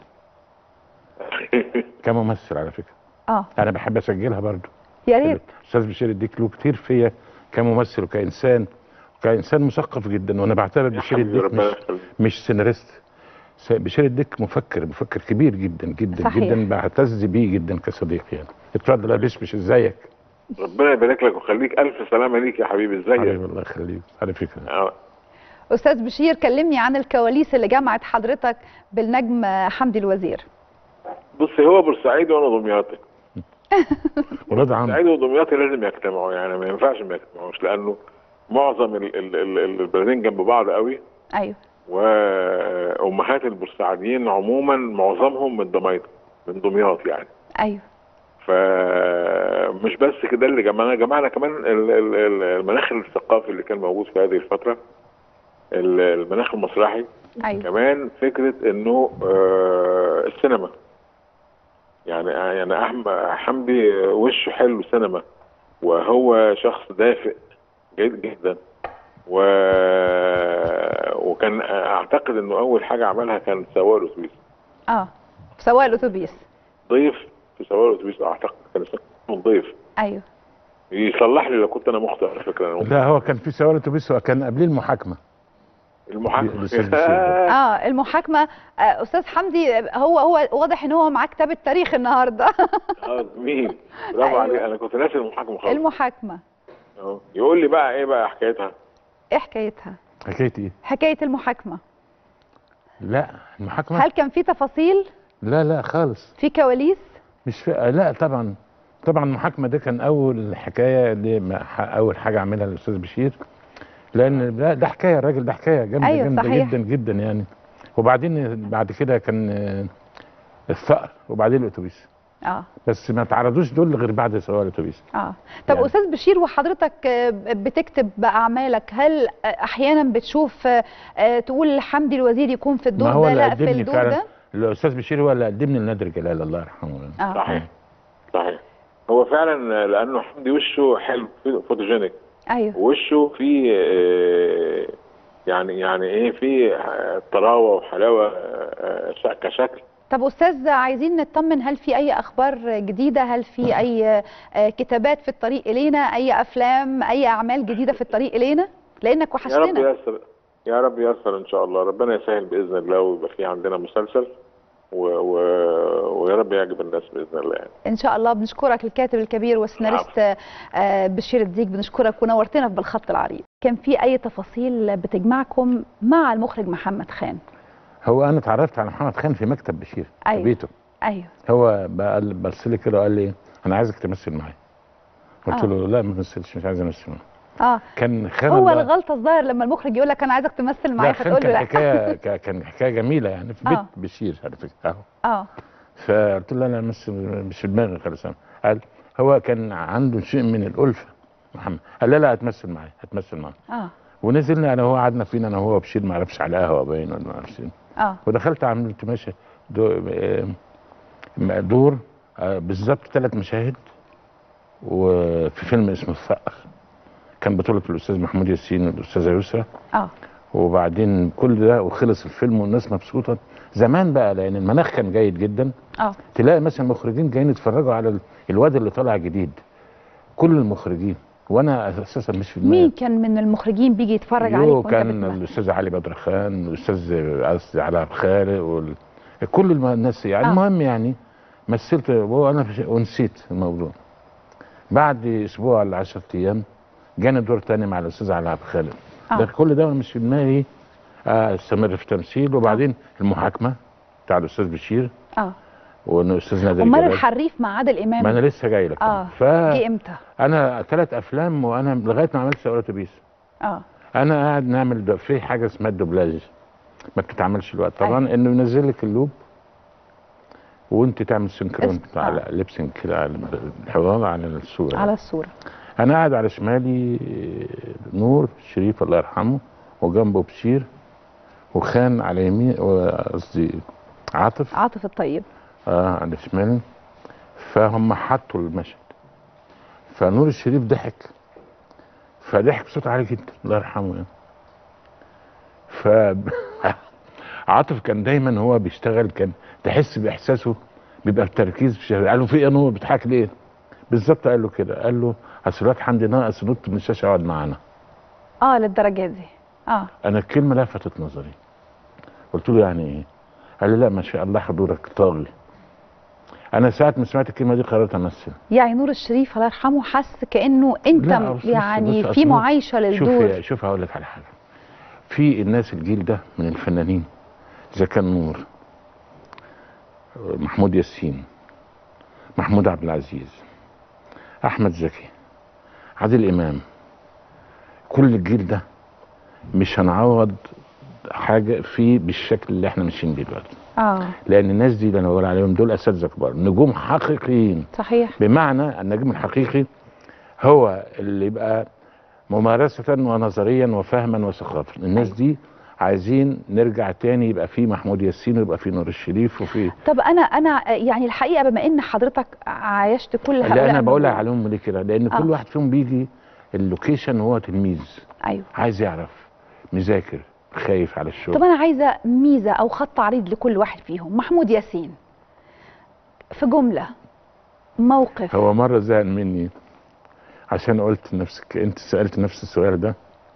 كممثل على فكره اه انا بحب اسجلها برضو يا ريت استاذ بشير الديك له كتير فيا كممثل وكانسان وكانسان مثقف جدا وانا بعتبر يا بشير حبيبي الديك ربنا مش, يخليك مش سيناريست س- بشير الديك مفكر مفكر كبير جدا جدا صحيح. جدا بعتز بيه جدا كصديق يعني اتفضل يا بشبش ازيك ربنا يبارك لك ويخليك الف سلامه ليك يا حبيبي ازيك حبيبي الله يخليك على فكره آه، استاذ بشير كلمني عن الكواليس اللي جمعت حضرتك بالنجم حمدي الوزير بصي هو بورسعيدي وانا دمياطي ولاد عم بورسعيدي ودمياطي لازم يجتمعوا يعني ما ينفعش ما يجتمعوش لانه معظم ال- ال- ال- البلدين جنب بعض قوي ايوه وامهات البورسعيديين عموما معظمهم من دمياط من دمياط يعني ايوه فمش بس كده اللي جمعنا جمعنا كمان ال- ال- ال- المناخ الثقافي اللي كان موجود في هذه الفتره ال- المناخ المسرحي ايوه كمان فكره انه آه، السينما يعني يعني احمد حمدي وشه حلو سينما وهو شخص دافئ جيد جدا و... وكان اعتقد انه اول حاجه عملها كان سواق الاتوبيس اه سواق الاتوبيس ضيف في سواق الاتوبيس اعتقد كان اسمه ضيف ايوه يصلح لي لو كنت انا مخطئ على فكره أنا لا هو كان في سواق اتوبيس وكان قبليه المحاكمه المحاكمه الأستاذ بشير ده. اه المحاكمه آه استاذ حمدي هو هو واضح ان هو معاه كتاب التاريخ النهارده اه مين برافو أيوة. عليك انا كنت ناسي المحاكمه خالص المحاكمه أهو. يقول لي بقى ايه بقى حكايتها ايه حكايتها حكايه ايه؟ حكايه المحاكمه لا المحاكمه هل كان في تفاصيل لا لا خالص في كواليس مش في... لا طبعا طبعا المحاكمه ده كان اول حكايه اللي ما- ح- اول حاجه عملها الاستاذ بشير لان ده, ده حكايه الراجل ده حكايه جامده أيوة، جامده صحيح. جدا جدا يعني وبعدين بعد كده كان آه، الثأر وبعدين الاتوبيس اه بس ما تعرضوش دول غير بعد سواق الاتوبيس اه طب يعني. استاذ بشير وحضرتك آه، بتكتب باعمالك هل آه، احيانا بتشوف آه، آه، تقول حمدي الوزير يكون في الدور ما هو ده اللي لا في قدمني الدور فعلا ده الاستاذ بشير هو اللي قدمني لنادر جلال الله يرحمه اه صحيح صحيح هو فعلا لانه حمدي وشه حلو فوتوجينيك ايوه وشه فيه آه، يعني يعني ايه فيه آه، طراوه وحلاوه آه، ش- كشكل طب استاذ عايزين نطمن هل في اي اخبار جديده هل في اي آه، كتابات في الطريق الينا اي افلام اي اعمال جديده في الطريق الينا لانك يا رب وحشتنا ييسر يا رب ييسر ان شاء الله ربنا يسهل باذن الله ويبقى في عندنا مسلسل و... و... ويا رب يعجب الناس باذن الله يعني ان شاء الله بنشكرك الكاتب الكبير والسيناريست آه، بشير الديك بنشكرك ونورتنا في بالخط العريض كان في اي تفاصيل بتجمعكم مع المخرج محمد خان هو انا اتعرفت على محمد خان في مكتب بشير في أيوة. بيته ايوه هو بقى بص لي كده وقال لي انا عايزك تمثل معايا قلت آه. له لا ما تمثلش مش عايز امثل معاك. اه كان خان هو الله- الغلطه الظاهر لما المخرج يقول لك انا عايزك تمثل معايا لا خان فتقول له كان لا حكايه ك- كان حكايه جميله يعني في بيت آه. بشير على فكره اهو اه فقلت له انا مش مش في دماغي خالص أنا. قال هو كان عنده شيء من الالفه محمد قال لا لا هتمثل معايا هتمثل معايا اه ونزلنا انا وهو قعدنا فينا انا وهو بشير ما اعرفش على قهوه باين ولا ما اعرفش إيه. اه ودخلت عملت ماشي دو- آه، دور آه، بالظبط ثلاث مشاهد وفي فيلم اسمه الثأر كان بطولة الأستاذ محمود ياسين والأستاذة يسرا اه وبعدين كل ده وخلص الفيلم والناس مبسوطة زمان بقى لأن المناخ كان جيد جدا اه تلاقي مثلا مخرجين جايين يتفرجوا على ال- الواد اللي طالع جديد كل المخرجين وانا اساسا مش في دماغي مين كان من المخرجين بيجي يتفرج يو عليك وانت كان بتمثل؟ الاستاذ علي بدر خان الاستاذ قصدي علاء خالق وال... كل الم- الناس يعني آه. المهم يعني مثلت وانا في- ونسيت الموضوع بعد اسبوع ولا 10 ايام جاني دور تاني مع الاستاذ علاء خالق آه. ده كل ده مش في دماغي آه، استمر في تمثيل وبعدين المحاكمه بتاع الاستاذ بشير اه والاستاذ نادر امال جلال الحريف مع عادل امام ما انا لسه جاي لك اه ف جه امتى انا ثلاث افلام وانا لغايه ما عملت سواق اتوبيس اه انا قاعد نعمل دو- في حاجه اسمها الدوبلاج ما بتتعملش الوقت طبعا انه ينزل لك اللوب وانت تعمل سنكرون اسم- بتاع آه. لبسنج كده على الحوار على الصوره على الصوره انا قاعد على شمالي نور شريف الله يرحمه وجنبه بشير وخان على يمين قصدي عاطف عاطف الطيب اه على شمالي فهم حطوا المشهد فنور الشريف ضحك فضحك بصوت عالي جدا الله يرحمه يعني ف عاطف كان دايما هو بيشتغل كان تحس باحساسه بيبقى بتركيز في شغله قال له في ايه يا نور بتضحك ليه؟ بالظبط قال له كده قال له اصل الواد حمدي ناقص ينط من الشاشه يقعد معانا اه للدرجه دي اه انا الكلمه لفتت نظري قلت له يعني ايه؟ قال لي لا ما شاء الله حضورك طاغي انا ساعه ما سمعت الكلمه دي قررت امثل يعني نور الشريف الله يرحمه حس كانه انت لا، م- بص- بص- يعني بص، في أصل- معايشه شوف للدور يا شوف هقول لك على حاجه في الناس الجيل ده من الفنانين اذا كان نور محمود ياسين محمود عبد العزيز احمد زكي عادل امام كل الجيل ده مش هنعوض حاجه فيه بالشكل اللي احنا ماشيين بيه دلوقتي اه لان الناس دي اللي انا بقول عليهم دول اساتذه كبار نجوم حقيقيين صحيح بمعنى النجم الحقيقي هو اللي يبقى ممارسة ونظريا وفهما وثقافة الناس دي عايزين نرجع تاني يبقى في محمود ياسين ويبقى في نور الشريف وفي طب انا انا يعني الحقيقه بما ان حضرتك عايشت كل هؤلاء اللي انا بقولها النجوم. عليهم ليه كده لان كل آه. واحد فيهم بيجي اللوكيشن وهو تلميذ ايوه عايز يعرف مذاكر خايف على الشغل طب انا عايزه ميزه او خط عريض لكل واحد فيهم محمود ياسين في جمله موقف هو مرة زعل مني عشان قلت نفسك انت سألت نفس السؤال ده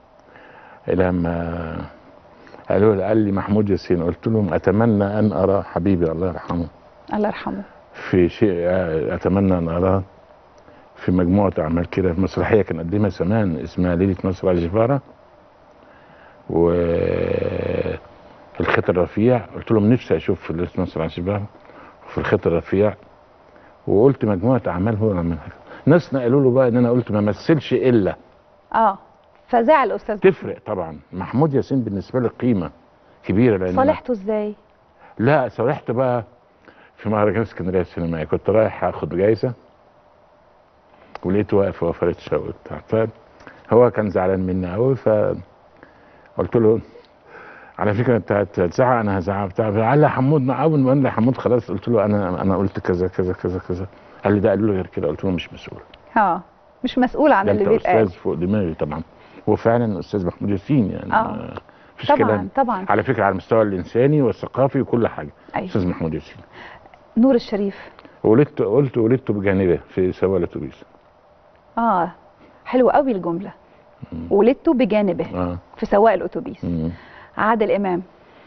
لما قالوا لي قال لي محمود ياسين قلت لهم اتمنى ان ارى حبيبي الله يرحمه الله يرحمه في شيء اتمنى ان اراه في مجموعه اعمال كده في مسرحيه كان قدمها زمان اسمها ليله نصر على الجفاره و الخيط الرفيع قلت لهم نفسي اشوف في ليله نصر على الجفاره وفي الخيط الرفيع وقلت مجموعه اعمال هو منها ناس قالوا له بقى ان انا قلت ما مثلش الا اه فزعل الاستاذ تفرق طبعا محمود ياسين بالنسبه لي قيمه كبيره لان صالحته ازاي لا صالحت بقى في مهرجان اسكندريه السينمائي كنت رايح اخد جايزه ولقيته واقف هو فريد شوقي بتاع فهو كان زعلان مني قوي فقلت له على فكره انت هتزعق انا هزعق بتاع قال لي يا حمود اول ما قال لي يا حمود خلاص قلت له انا انا قلت كذا كذا كذا كذا قال لي ده قال له غير كده قلت له مش مسؤول اه مش مسؤول عن ده اللي انت بيتقال استاذ فوق دماغي طبعا هو فعلا استاذ محمود ياسين يعني آه. ما فيش طبعا كلام طبعا على فكره على المستوى الانساني والثقافي وكل حاجه ايوه استاذ محمود ياسين نور الشريف ولدت قلت ولدت بجانبه في سواق الاتوبيس اه حلو قوي الجمله ولدته بجانبه اه في سواق الاتوبيس مم. عادل امام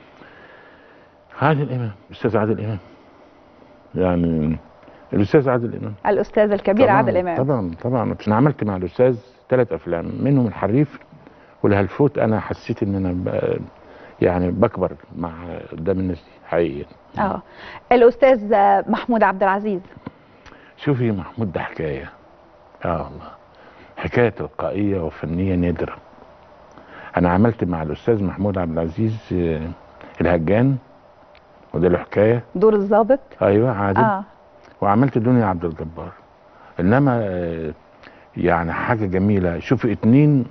عادل امام الاستاذ عادل امام يعني الاستاذ عادل امام الاستاذ الكبير طبعاً عادل امام طبعا طبعا انا عملت مع الاستاذ ثلاث افلام منهم الحريف والهلفوت انا حسيت ان انا ب- يعني بكبر مع قدام الناس دي حقيقي اه الاستاذ محمود عبد العزيز شوفي محمود ده حكايه اه والله حكايه تلقائيه وفنيه نادره انا عملت مع الاستاذ محمود عبد العزيز آه، الهجان وده له حكايه دور الضابط ايوه عادل اه وعملت دنيا عبد الجبار انما آه، يعني حاجه جميله شوف اتنين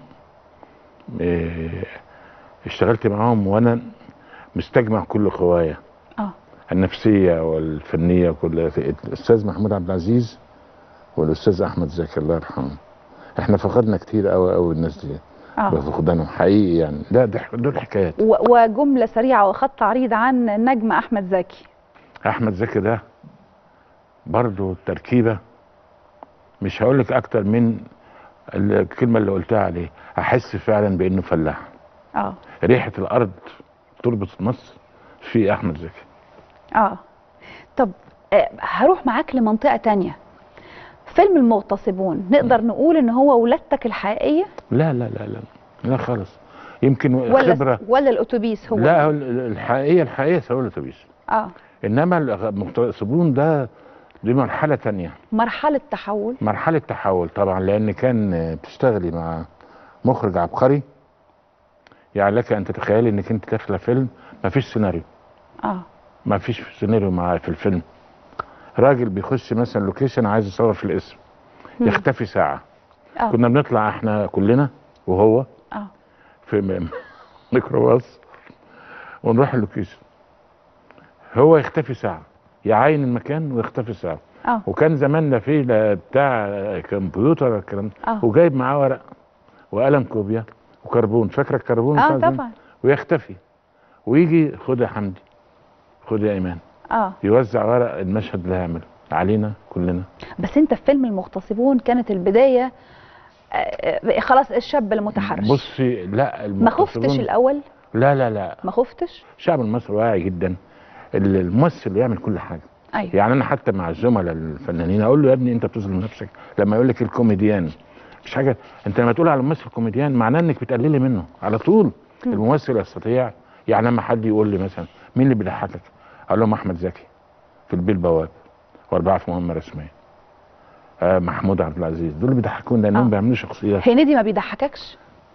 آه، اشتغلت معاهم وانا مستجمع كل قوايا اه النفسيه والفنيه كلها الاستاذ محمود عبد العزيز والاستاذ احمد زكي الله يرحمه احنا فقدنا كتير قوي قوي الناس دي اه بفقدانهم حقيقي يعني ده ده دول حكايات و- وجمله سريعه وخط عريض عن النجم احمد زكي احمد زكي ده برضه تركيبه مش هقول لك اكتر من الكلمه اللي قلتها عليه احس فعلا بانه فلاح اه ريحه الارض تربط مصر في احمد زكي اه طب آه، هروح معاك لمنطقه تانية فيلم المغتصبون نقدر نقول ان هو ولادتك الحقيقيه لا لا لا لا لا خالص يمكن ولا خبره ولا الاتوبيس هو لا هو الحقيقيه الحقيقيه سواء الاتوبيس اه انما المغتصبون ده دي مرحله تانية مرحله تحول مرحله تحول طبعا لان كان بتشتغلي مع مخرج عبقري يعني لك ان تتخيلي انك انت داخله فيلم ما فيش سيناريو اه ما فيش سيناريو معاه في الفيلم راجل بيخش مثلا لوكيشن عايز يصور في الاسم مم. يختفي ساعه اه كنا بنطلع احنا كلنا وهو اه في م- ميكروباص ونروح اللوكيشن هو يختفي ساعه يعاين المكان ويختفي ساعه اه وكان زمان لا في لا بتاع كمبيوتر ولا الكلام ده اه وجايب معاه ورق وقلم كوبيا وكربون فاكره الكربون اه بتاع زمان؟ طبعا ويختفي ويجي خد يا حمدي خد يا ايمان اه يوزع ورق المشهد اللي هيعمله علينا كلنا بس انت في فيلم المغتصبون كانت البدايه آه، آه، خلاص الشاب المتحرش بصي لا ما خفتش المغتصبون- الاول لا لا لا ما خفتش الشعب المصري واعي جدا ال- الممثل يعمل كل حاجه ايوه يعني انا حتى مع الزملاء الفنانين اقول له يا ابني انت بتظلم نفسك لما يقول لك الكوميديان مش حاجه انت لما تقول على الممثل كوميديان معناه انك بتقللي منه على طول مم. الممثل يستطيع يعني لما حد يقول لي مثلا مين اللي بيضحكك اقول لهم احمد زكي في البيه البواب واربعه في مهمه رسميه آه محمود عبد العزيز دول اللي بيضحكون لانهم آه. بيعملوا شخصيات هنيدي ما بيضحككش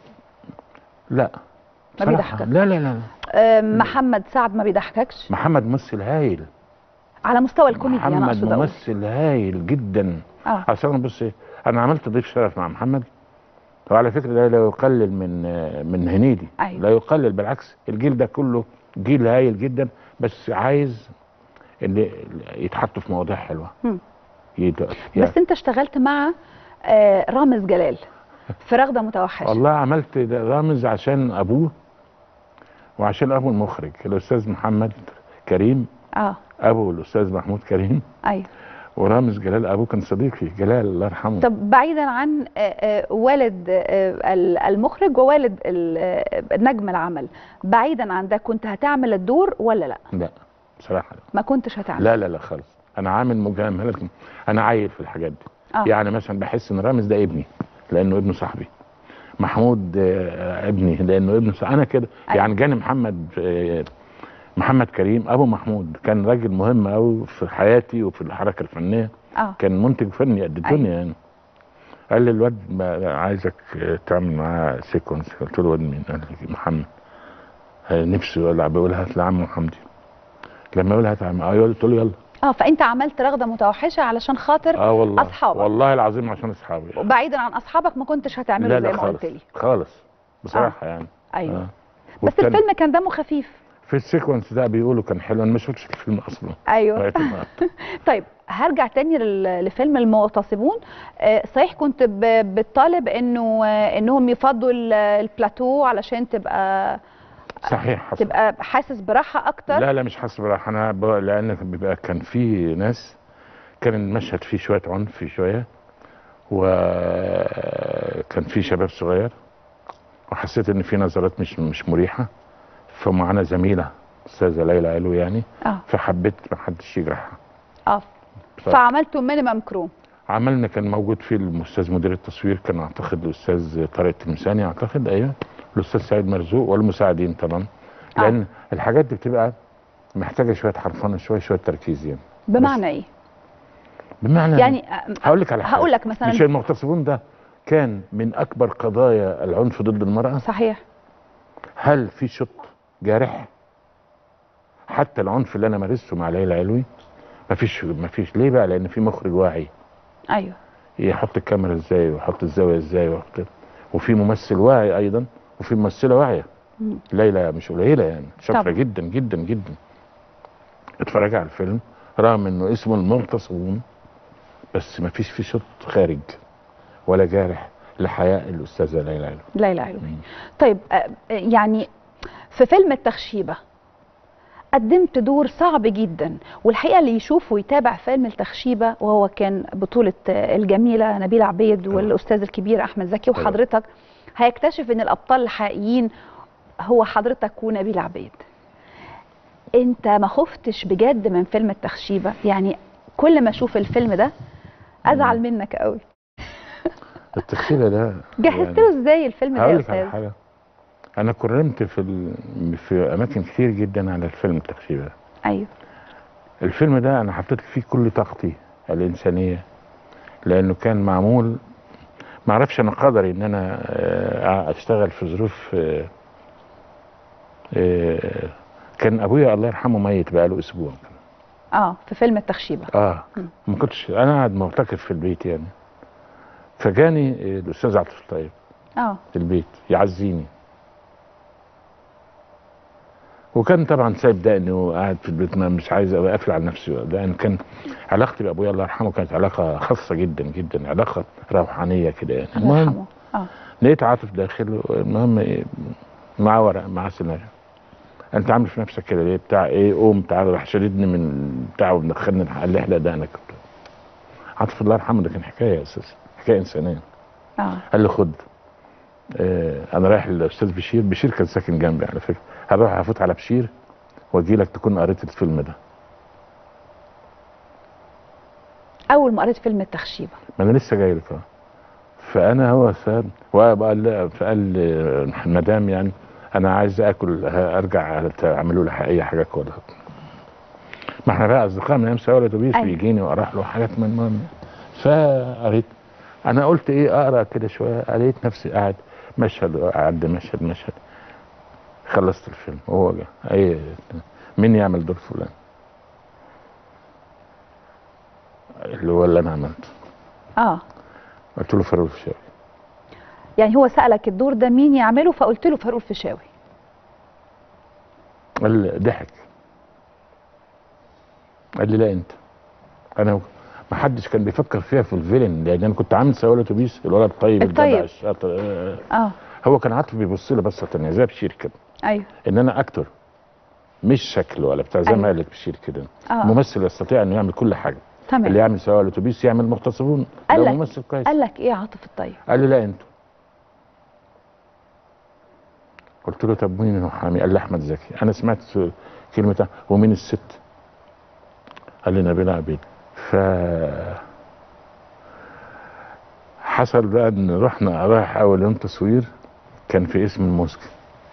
لا ما بصراحة، بيضحكك. لا لا لا آه، محمد سعد ما بيضحككش محمد ممثل هايل على مستوى الكوميدي انا محمد اقصد اقول ممثل هايل جدا اه اصل انا بص انا عملت ضيف شرف مع محمد وعلى فكره ده لا يقلل من من هنيدي أيوة. لا يقلل بالعكس الجيل ده كله جيل هايل جدا بس عايز اللي يتحطوا في مواضيع حلوه مم. يت... يعني بس انت اشتغلت مع آه، رامز جلال في رغده متوحشه والله عملت ده رامز عشان ابوه وعشان ابو المخرج الاستاذ محمد كريم اه ابو الاستاذ محمود كريم ايوه ورامز جلال ابوه كان صديقي جلال الله يرحمه طب بعيدا عن آه، آه، والد آه، ال- المخرج ووالد ال- آه، نجم العمل بعيدا عن ده كنت هتعمل الدور ولا لا لا بصراحه لا. ما كنتش هتعمل لا لا لا خالص انا عامل مجامله انا عايل في الحاجات دي آه. يعني مثلا بحس ان رامز ده ابني لانه ابن صاحبي محمود آه، ابني لانه ابن صاحبي انا كده أيوة. يعني جاني محمد آه، محمد كريم ابو محمود كان راجل مهم قوي في حياتي وفي الحركه الفنيه اه كان منتج فني قد الدنيا أيوة. يعني قال لي الواد ما- عايزك آه، تعمل معاه سيكونس قلت له واد مين قال لي محمد آه، نفسه يلعب بيقول هات لعمه حمدي لما يقول هات عمه ايوه قلت له يلا اه فانت عملت رغده متوحشه علشان خاطر اه والله أصحابك. والله العظيم عشان اصحابي وبعيدا عن اصحابك ما كنتش هتعمله لا زي لا ما خالص قلت لي خالص بصراحه يعني ايوه آه. بس والتاني- الفيلم كان دمه خفيف في السيكونس ده بيقولوا كان حلو انا ما شفتش الفيلم اصلا ايوه لغاية النهاردة. طيب هرجع تاني لل- لفيلم المغتصبون آه، صحيح كنت ب- بتطالب انه آه، انهم يفضوا ال- البلاتو علشان تبقى صحيح حصل تبقى حاسس براحه اكتر لا لا مش حاسس براحه انا ب... لان بيبقى كان في ناس كان المشهد فيه شويه عنف شويه وكان في شباب صغير وحسيت ان في نظرات مش مش مريحه فمعانا زميله استاذه ليلى قالوا يعني اه فحبيت ما حدش يجرحها اه بصراحة. فعملتوا مينيمم كرو عملنا كان موجود فيه الاستاذ مدير التصوير كان اعتقد الاستاذ طارق التمساني اعتقد ايوه الاستاذ سعيد مرزوق والمساعدين طبعا آه. لان الحاجات دي بتبقى محتاجه شويه حرفنه شويه شويه تركيز يعني بمعنى ايه بمعنى يعني هقول لك على حاجه هقول لك مثلا مش المغتصبون ده كان من اكبر قضايا العنف ضد المراه صحيح هل في شق جارح حتى العنف اللي انا مارسته مع ليلى علوي مفيش مفيش ليه بقى لان في مخرج واعي ايوه يحط الكاميرا ازاي ويحط الزاويه ازاي ويحط وفي ممثل واعي ايضا وفي ممثله واعيه مم. ليلى مش قليله يعني شاطره طبعا. جدا جدا جدا اتفرج على الفيلم رغم انه اسمه المغتصبون بس مفيش فيه شط خارج ولا جارح لحياء الاستاذه ليلى علوي ليلى علوي مم. طيب آه، يعني في فيلم التخشيبة قدمت دور صعب جدا والحقيقة اللي يشوف ويتابع فيلم التخشيبة وهو كان بطولة آه، الجميلة نبيلة عبيد طبعا. والأستاذ الكبير أحمد زكي طبعا. وحضرتك هيكتشف إن الأبطال الحقيقيين هو حضرتك ونبيلة عبيد أنت ما خفتش بجد من فيلم التخشيبة يعني كل ما أشوف الفيلم ده أزعل منك قوي التخشيبه ده جهزت له إزاي الفيلم ده هقول يا لك على أستاذ حاجه انا كرمت في ال... في اماكن كتير جدا على الفيلم التخشيبه ده أيوه الفيلم ده انا حطيت فيه كل طاقتي الانسانيه لانه كان معمول ما اعرفش انا قدري ان انا آه، اشتغل في ظروف آه، آه، كان ابويا الله يرحمه ميت بقاله اسبوع اه في فيلم التخشيبة اه مم. ما كنتش انا قاعد معتكف في البيت يعني فجاني آه، الاستاذ عاطف الطيب اه في البيت يعزيني وكان طبعا سايب دقني وقاعد في البيت ما مش عايز ابقى قافل على نفسي لان كان علاقتي بابويا الله يرحمه كانت علاقه خاصه جدا جدا علاقه روحانيه كده يعني الله المهم يرحمه اه لقيت عاطف داخل المهم إيه، معاه ورق معاه سيناريو انت عامل في نفسك كده ليه بتاع ايه قوم تعالى راح شددني من بتاع ومدخلني قال لي احلق دقنك عاطف الله يرحمه ده كان حكايه اساسا حكايه انسانيه اه قال لي خد آه انا رايح للاستاذ بشير بشير كان ساكن جنبي على فكره هروح افوت على بشير واجي لك تكون قريت الفيلم ده اول ما قريت فيلم التخشيبه ما انا لسه جاي لك أهو. فانا هو ساب وقال فقال لي المدام يعني انا عايز اكل ه- ارجع اعملوا لي اي حاجه كلها ما احنا بقى اصدقاء من ايام سوا الاتوبيس أيوة. بيجيني واروح له حاجات من المهم فقريت انا قلت ايه اقرا كده شويه قريت نفسي قاعد مشهد اعد مشهد مشهد خلصت الفيلم وهو جه اي مين يعمل دور فلان اللي هو اللي انا عملته اه قلت له فاروق الفيشاوي يعني هو سالك الدور ده مين يعمله فقلت له فاروق الفيشاوي قال لي ضحك قال لي لا انت انا ما حدش كان بيفكر فيها في الفيلن لان انا كنت عامل سواق الاتوبيس الولد الطيب الطيب. الجدع الشاطر آه. اه هو كان عاطف بيبص لي بصه تانيه زي بشير كده ايوه ان انا اكتر مش شكل ولا بتاع زي أيوة. ما قال لك بشير كده اه ممثل يستطيع انه يعمل كل حاجه اللي تمام يعمل سواق الاتوبيس يعمل مغتصبون قال لو لك- ممثل كويس قال لك ايه عاطف الطيب قال لي لا انتوا قلت له طب مين المحامي قال لي احمد زكي انا سمعت كلمه ومين الست قال لي نبيله عبيد ف حصل بقى ان رحنا رايح اول يوم تصوير كان في اسم الموسكي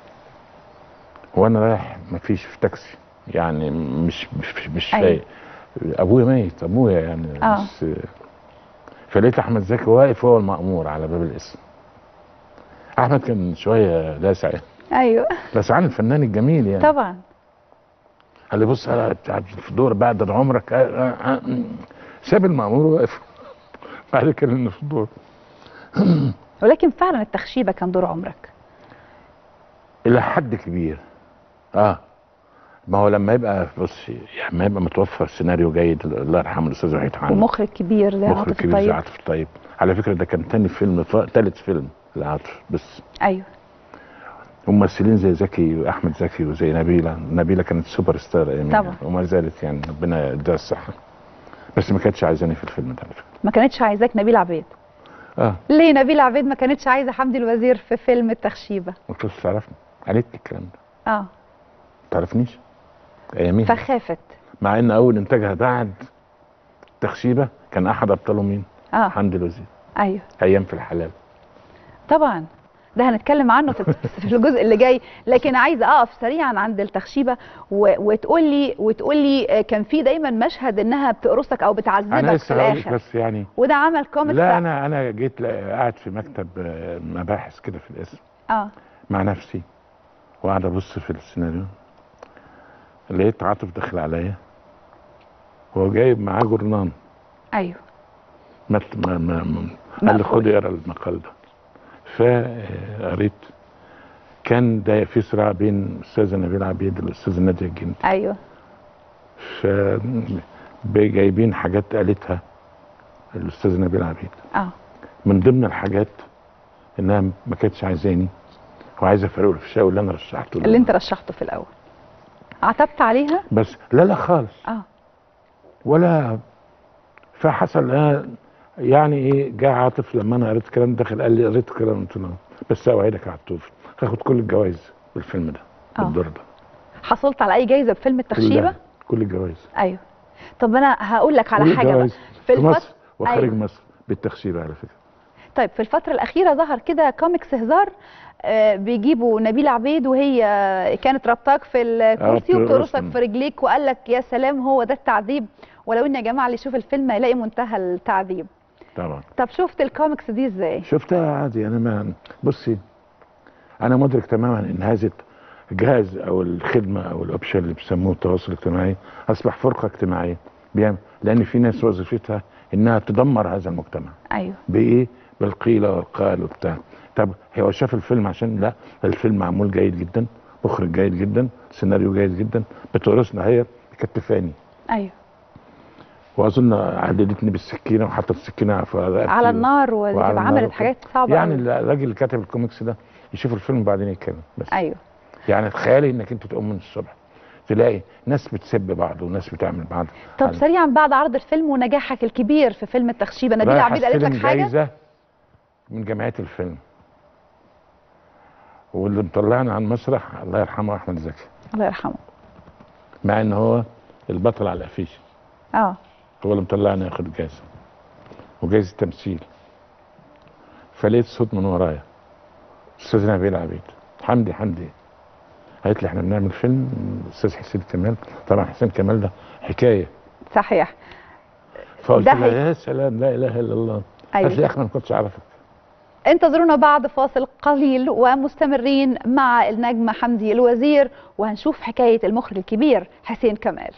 وانا رايح مفيش في تاكسي يعني مش مش مش أيوة. فايق ابويا ميت ابويا يعني آه. بس فلقيت احمد زكي واقف هو المأمور على باب الاسم احمد كان شويه لاسع ايوه لاسعان الفنان الجميل يعني طبعا قال لي بص انا قاعد في دور بعد عمرك آه، آه، آه. ساب المأمور واقف بعد كده انه في الدور ولكن فعلا التخشيبه كان دور عمرك الى حد كبير اه ما هو لما يبقى بص يعني لما يبقى متوفر سيناريو جيد الله يرحمه الاستاذ وحيد حامد ومخرج كبير زي مخرج عاطف كبير زي الطيب عاطف الطيب على فكره ده كان تاني فيلم ثالث فيلم لعاطف بس ايوه ممثلين زي زكي واحمد زكي وزي نبيله نبيله كانت سوبر ستار ايامها طبعا. وما زالت يعني ربنا يديها الصحه بس ما كانتش عايزاني في الفيلم ده على فكره ما كانتش عايزاك نبيل عبيد اه ليه نبيل عبيد ما كانتش عايزه حمدي الوزير في فيلم التخشيبه قلت له تعرفني قالت لي الكلام ده اه ما تعرفنيش اياميها فخافت مع ان اول انتاجها بعد تخشيبه كان احد ابطاله مين؟ اه حمدي الوزير ايوه ايام في الحلال طبعا ده هنتكلم عنه في في الجزء اللي جاي لكن عايزه اقف سريعا عند التخشيبه و- وتقول لي وتقول لي آه، كان في دايما مشهد انها بتقرصك او انا بتعذبك في لسه هقول لك الاخر بس يعني وده عمل كوميكس لا انا انا جيت لا- قاعد في مكتب آه، مباحث كده في الاسم اه مع نفسي وقاعد ابص في السيناريو لقيت عاطف داخل عليا هو جايب معاه جورنان ايوه ما ما ما ما- قال لي مقفول. خد اقرا المقال ده فقريت كان ده في صراع بين الاستاذه نبيل عبيد والاستاذه ناديه الجندي ايوه ف جايبين حاجات قالتها الاستاذه نبيل عبيد اه من ضمن الحاجات انها ما كانتش عايزاني وعايزه فاروق الفيشاوي اللي انا رشحته له. اللي انت رشحته في الاول عتبت عليها بس لا لا خالص اه ولا فحصل آه يعني ايه جه عاطف لما انا قريت الكلام داخل قال لي قريت الكلام قلت له بس اوعدك يا عطوف هاخد كل الجوائز بالفيلم ده آه. بالدور ده حصلت على اي جايزه بفيلم التخشيبه كلها كل الجوائز ايوه طب انا هقول لك على كل حاجه بقى الجوائز في في الفت... مصر وخارج أيوة. مصر بالتخشيبه على فكره طيب في الفترة الأخيرة ظهر كده كوميكس هزار آه، بيجيبوا نبيلة عبيد وهي كانت ربطاك في الكرسي آه، وبترقصك بترقصني. في رجليك وقال لك يا سلام هو ده التعذيب ولو ان يا جماعة اللي يشوف الفيلم هيلاقي منتهى التعذيب طبعا طب شفت الكوميكس دي ازاي؟ شفتها عادي انا ما بصي انا مدرك تماما ان هذا الجهاز او الخدمه او الاوبشن اللي بيسموه التواصل الاجتماعي اصبح فرقه اجتماعيه بيعمل لان في ناس وظيفتها انها تدمر هذا المجتمع ايوه بايه بالقيل والقال وبتاع طب هو شاف الفيلم عشان لا الفيلم معمول جيد جدا مخرج جيد جدا سيناريو جيد جدا بتورثنا هي كتفاني ايوه واظن عددتني بالسكينه وحطت السكينه في رقبتي على النار وعلى وتبقى النار عملت وكده. حاجات صعبة يعني أوي. الراجل اللي كاتب الكوميكس ده يشوف الفيلم وبعدين يتكلم بس ايوه يعني تخيلي انك انت تقوم من الصبح تلاقي ناس بتسب بعض وناس بتعمل بعض طب سريعا بعد عرض الفيلم ونجاحك الكبير في فيلم التخشيبة نبيلة رايح عبيد قالت لك أستلم حاجة؟ جايزة من جمعية الفيلم واللي مطلعنا على المسرح الله يرحمه احمد زكي الله يرحمه مع ان هو البطل على الافيش اه هو اللي مطلعني ياخد الجائزه وجائزه تمثيل فلقيت صوت من ورايا استاذ نبيل عبيد حمدي حمدي قالت لي احنا بنعمل فيلم استاذ حسين كمال طبعا حسين كمال ده حكايه صحيح فقلت ده لها هي- يا سلام لا اله الا الله أيوة. قالت لي يا اخي ما كنتش اعرفك انتظرونا بعد فاصل قليل ومستمرين مع النجم حمدي الوزير وهنشوف حكاية المخرج الكبير حسين كمال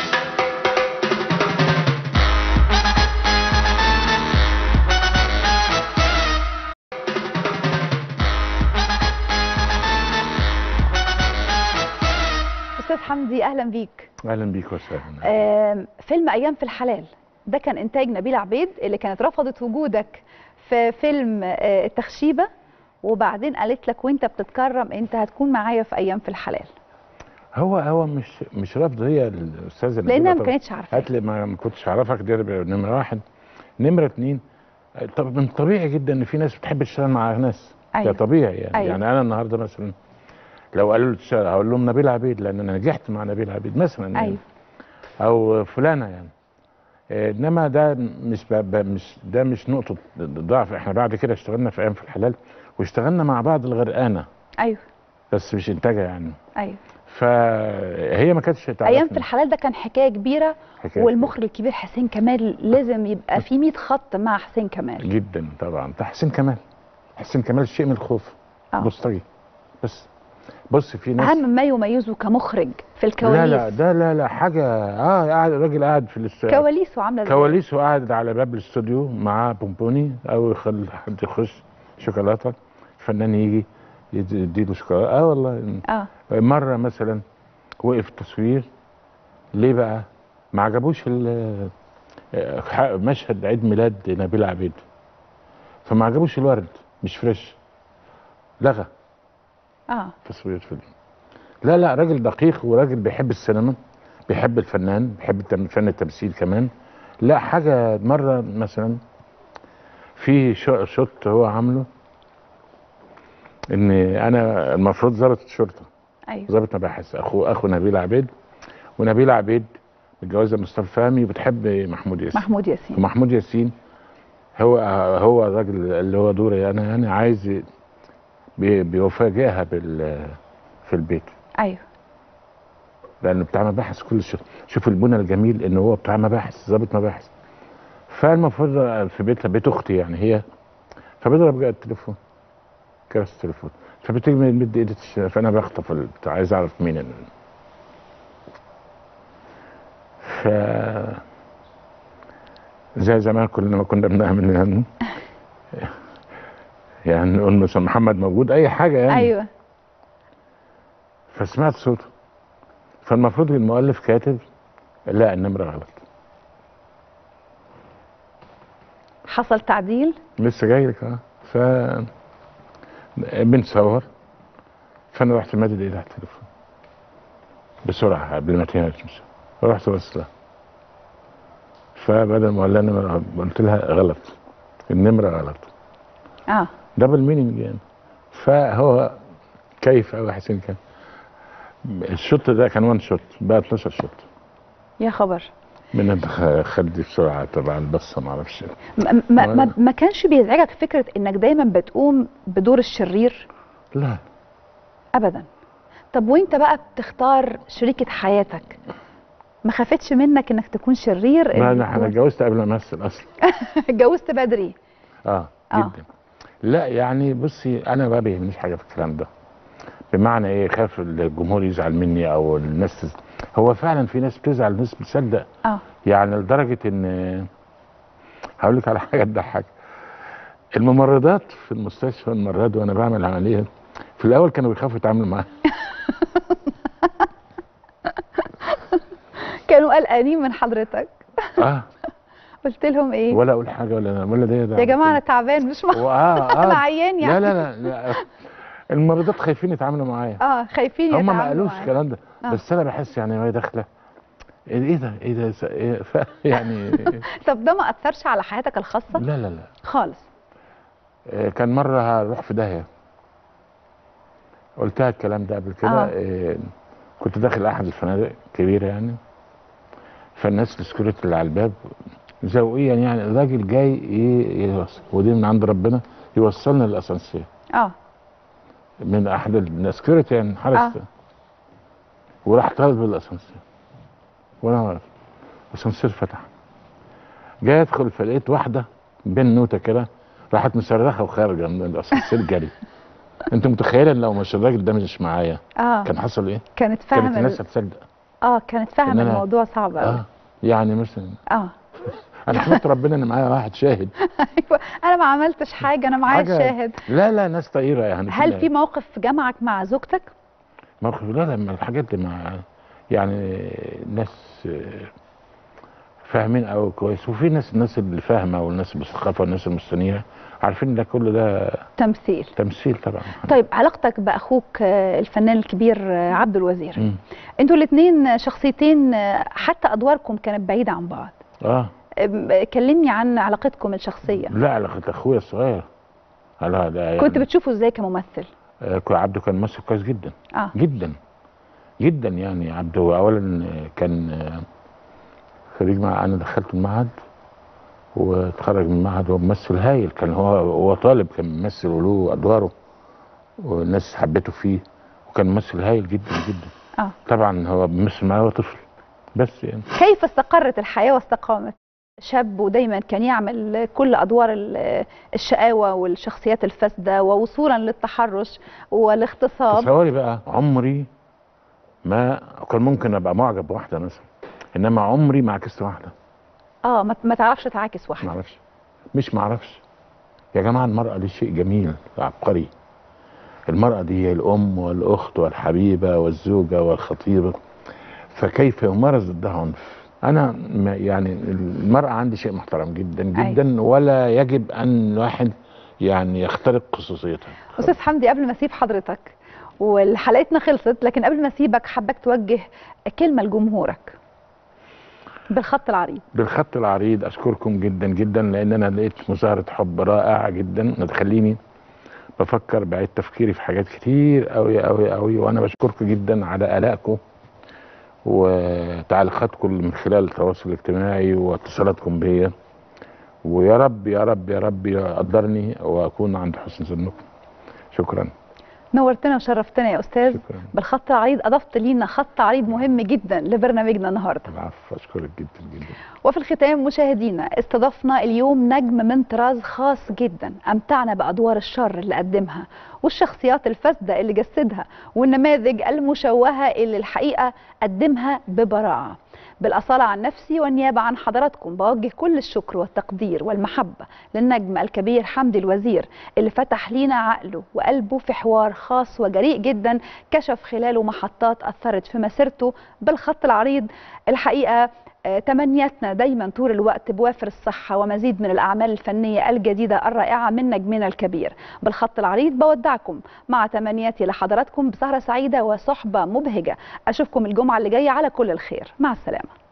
أستاذ حمدي أهلا بيك اهلا بيك وسهلا آم، فيلم ايام في الحلال ده كان انتاج نبيل عبيد اللي كانت رفضت وجودك في فيلم آه، التخشيبه وبعدين قالت لك وانت بتتكرم انت هتكون معايا في ايام في الحلال هو هو مش مش رفض هي الاستاذه لانها نبيلة ما طبعاً. كانتش عارفه قالت لي ما ما كنتش اعرفك دي نمره واحد نمره اتنين طب من طبيعي جدا ان في ناس بتحب تشتغل مع ناس أيوة. ده طبيعي يعني أيوة. يعني انا النهارده مثلا لو قالوا لي تشتغل هقول لهم نبيل عبيد لان انا نجحت مع نبيل عبيد مثلا يعني ايوه او فلانه يعني آه، انما ده مش ب... ب... مش ده مش نقطه ضعف احنا بعد كده اشتغلنا في ايام في الحلال واشتغلنا مع بعض الغرقانه ايوه بس مش انتاجها يعني ايوه فهي ما كانتش تعرفني. ايام في الحلال ده كان حكايه كبيره حكاية والمخرج الكبير حسين كمال لازم يبقى في 100 خط مع حسين كمال جدا طبعا ده حسين كمال حسين كمال شيء من الخوف آه. بوسطجي بس بص في ناس اهم ما يميزه كمخرج في لا الكواليس لا ده لا لا حاجه اه قاعد الراجل قاعد في الاست... كواليسه عامله ازاي كواليسه قاعد على باب الاستوديو معاه بونبوني او يخلي حد يخش شوكولاته الفنان يجي يدي- يديله شوكولاته اه والله اه مره مثلا وقف تصوير ليه بقى ما عجبوش ال- آه، ح- مشهد عيد ميلاد نبيل عبيد فما عجبوش الورد مش فريش لغى اه تصوير فيلم لا لا راجل دقيق وراجل بيحب السينما بيحب الفنان بيحب التم- فن التمثيل كمان لا حاجة مرة مثلا في شو- شوت هو عامله ان انا المفروض ضابط الشرطة ايوه ضابط مباحث اخو اخو نبيل عبيد ونبيل عبيد متجوزة مصطفى فهمي وبتحب محمود ياسين محمود ياسين ومحمود ياسين هو هو الراجل اللي هو دوري انا انا عايز بي- بيفاجئها بال في البيت ايوه لانه بتاع مباحث كل شيء شوف البنى الجميل ان هو بتاع مباحث ضابط مباحث فالمفروض في بيتها بيت اختي يعني هي فبضرب جاء التليفون كرس التليفون فبتيجي مد ايدي تش- فانا بخطف البتاع عايز اعرف مين ال... ف زي زمان كلنا ما كنا بنعمل يعني يعني نقول مثلا محمد موجود اي حاجه يعني ايوه فسمعت صوته فالمفروض المؤلف كاتب لا النمرة غلط حصل تعديل لسه جاي لك اه ف بنصور فانا رحت مادد ايدي على التليفون بسرعه قبل ما تمشي رحت بص لها فبدل ما اقول لها النمرة قلت لها غلط النمرة غلط اه دبل مينينج يعني فهو كيف قوي حسين كان الشوط ده كان وان شوت بقى 12 شوط يا خبر من الخ- خدي بسرعه تبع البصه ما اعرفش ما, ما, ما, ما كانش بيزعجك فكره انك دايما بتقوم بدور الشرير لا ابدا طب وانت بقى بتختار شريكة حياتك ما خافتش منك انك تكون شرير ما إن انا انا تكون- اتجوزت قبل ما امثل اصلا اتجوزت بدري اه آه. جدا لا يعني بصي انا ما بيهمنيش حاجه في الكلام ده بمعنى ايه خاف الجمهور يزعل مني او الناس تز... هو فعلا في ناس بتزعل ناس بتصدق اه يعني لدرجه ان هقول لك على حاجه تضحك الممرضات في المستشفى الممرضات وانا بعمل عمليه في الاول كانوا بيخافوا يتعاملوا معايا كانوا قلقانين من حضرتك اه قلت لهم ايه ولا اقول حاجه ولا ولا ده ده يا جماعه انا تعبان مش مع... وآه انا آه عيان يعني لا لا لا, لا. الممرضات خايفين يتعاملوا معايا اه خايفين هم ما يتعاملوا قالوش معاك. الكلام ده آه. بس انا بحس يعني وهي داخله ايه ده ايه ده س- إيه ف... يعني طب ده ما اثرش على حياتك الخاصه لا لا لا خالص آه، كان مره هروح في داهيه قلتها الكلام ده قبل كده آه. آه. كنت داخل احد الفنادق كبيره يعني فالناس السكيورتي اللي على الباب ذوقيا يعني الراجل جاي ي- يوصل ودي من عند ربنا يوصلنا للاسانسير اه من احد السكيورتي يعني حرس آه. وراح طالب الاسانسير وانا واقف الاسانسير فتح جاي ادخل فلقيت واحده بنوته كده راحت مصرخه وخارجه من الاسانسير جري انت متخيله إن لو مش الراجل ده مش معايا اه كان حصل ايه؟ كانت كانت فاهمه الناس ال- هتصدق اه كانت فاهمه إن أنا- الموضوع صعب قوي اه يعني مثلا اه انا حمدت ربنا ان معايا واحد شاهد ايوه انا ما عملتش حاجه انا معايا حاجة- الشاهد لا لا ناس طيره يعني هل كده. في موقف جمعك مع زوجتك موقف لا لا ما الحاجات دي مع يعني ناس آه، فاهمين قوي كويس وفي ناس الناس اللي فاهمه والناس بالثقافه والناس المستنيره عارفين ان ده كله ده تمثيل تمثيل طبعا طيب علاقتك باخوك آه، الفنان الكبير آه، عبد الوزير مم. انتوا الاثنين شخصيتين آه، حتى ادواركم كانت بعيده عن بعض اه أم، كلمني عن علاقتكم الشخصيه لا علاقه اخويا الصغير لا ده يعني كنت بتشوفه ازاي كممثل آه، كو- عبده كان ممثل كويس جدا اه جدا جدا يعني عبده اولا آه، كان آه، خريج مع انا دخلت المعهد واتخرج من المعهد وهو ممثل هايل كان هو هو طالب كان ممثل وله ادواره والناس حبته فيه وكان ممثل هايل جدا جدا اه طبعا هو بيمثل معايا وهو طفل بس يعني كيف استقرت الحياه واستقامت شاب ودايما كان يعمل كل ادوار ال- الشقاوه والشخصيات الفاسده ووصولا للتحرش والاغتصاب تصوري بقى عمري ما كان ممكن ابقى معجب بواحده مثلا انما عمري ما عكست واحده اه ما ما تعرفش تعاكس ما واحد اعرفش مش ما اعرفش يا جماعه المراه دي شيء جميل عبقري المراه دي هي الام والاخت والحبيبه والزوجه والخطيبه فكيف يمارس ضدها عنف انا ما- يعني المراه عندي شيء محترم جدا جدا ولا يجب ان الواحد يعني يخترق خصوصيتها استاذ حمدي قبل ما اسيب حضرتك وحلقتنا خلصت لكن قبل ما اسيبك حابك توجه كلمه لجمهورك بالخط العريض بالخط العريض اشكركم جدا جدا لان انا لقيت مظاهره حب رائعه جدا تخليني بفكر بعيد تفكيري في حاجات كتير قوي قوي قوي وانا بشكركم جدا على الائكم وتعليقاتكم من خلال التواصل الاجتماعي واتصالاتكم بيا ويا رب يا رب يا رب يقدرني واكون عند حسن ظنكم شكرا نورتنا وشرفتنا يا استاذ شكرا بالخط العريض اضفت لينا خط عريض مهم جدا لبرنامجنا النهارده العفو اشكرك جدا جدا وفي الختام مشاهدينا استضفنا اليوم نجم من طراز خاص جدا امتعنا بادوار الشر اللي قدمها والشخصيات الفاسده اللي جسدها والنماذج المشوهه اللي الحقيقه قدمها ببراعه بالأصالة عن نفسي والنيابة عن حضراتكم بوجه كل الشكر والتقدير والمحبة للنجم الكبير حمدي الوزير اللي فتح لينا عقله وقلبه في حوار خاص وجريء جدا كشف خلاله محطات أثرت في مسيرته بالخط العريض الحقيقة آه، تمنياتنا دايما طول الوقت بوافر الصحة ومزيد من الأعمال الفنية الجديدة الرائعة من نجمنا الكبير بالخط العريض بودعكم مع تمنياتي لحضراتكم بسهرة سعيدة وصحبة مبهجة أشوفكم الجمعة اللي جاية على كل الخير مع السلامة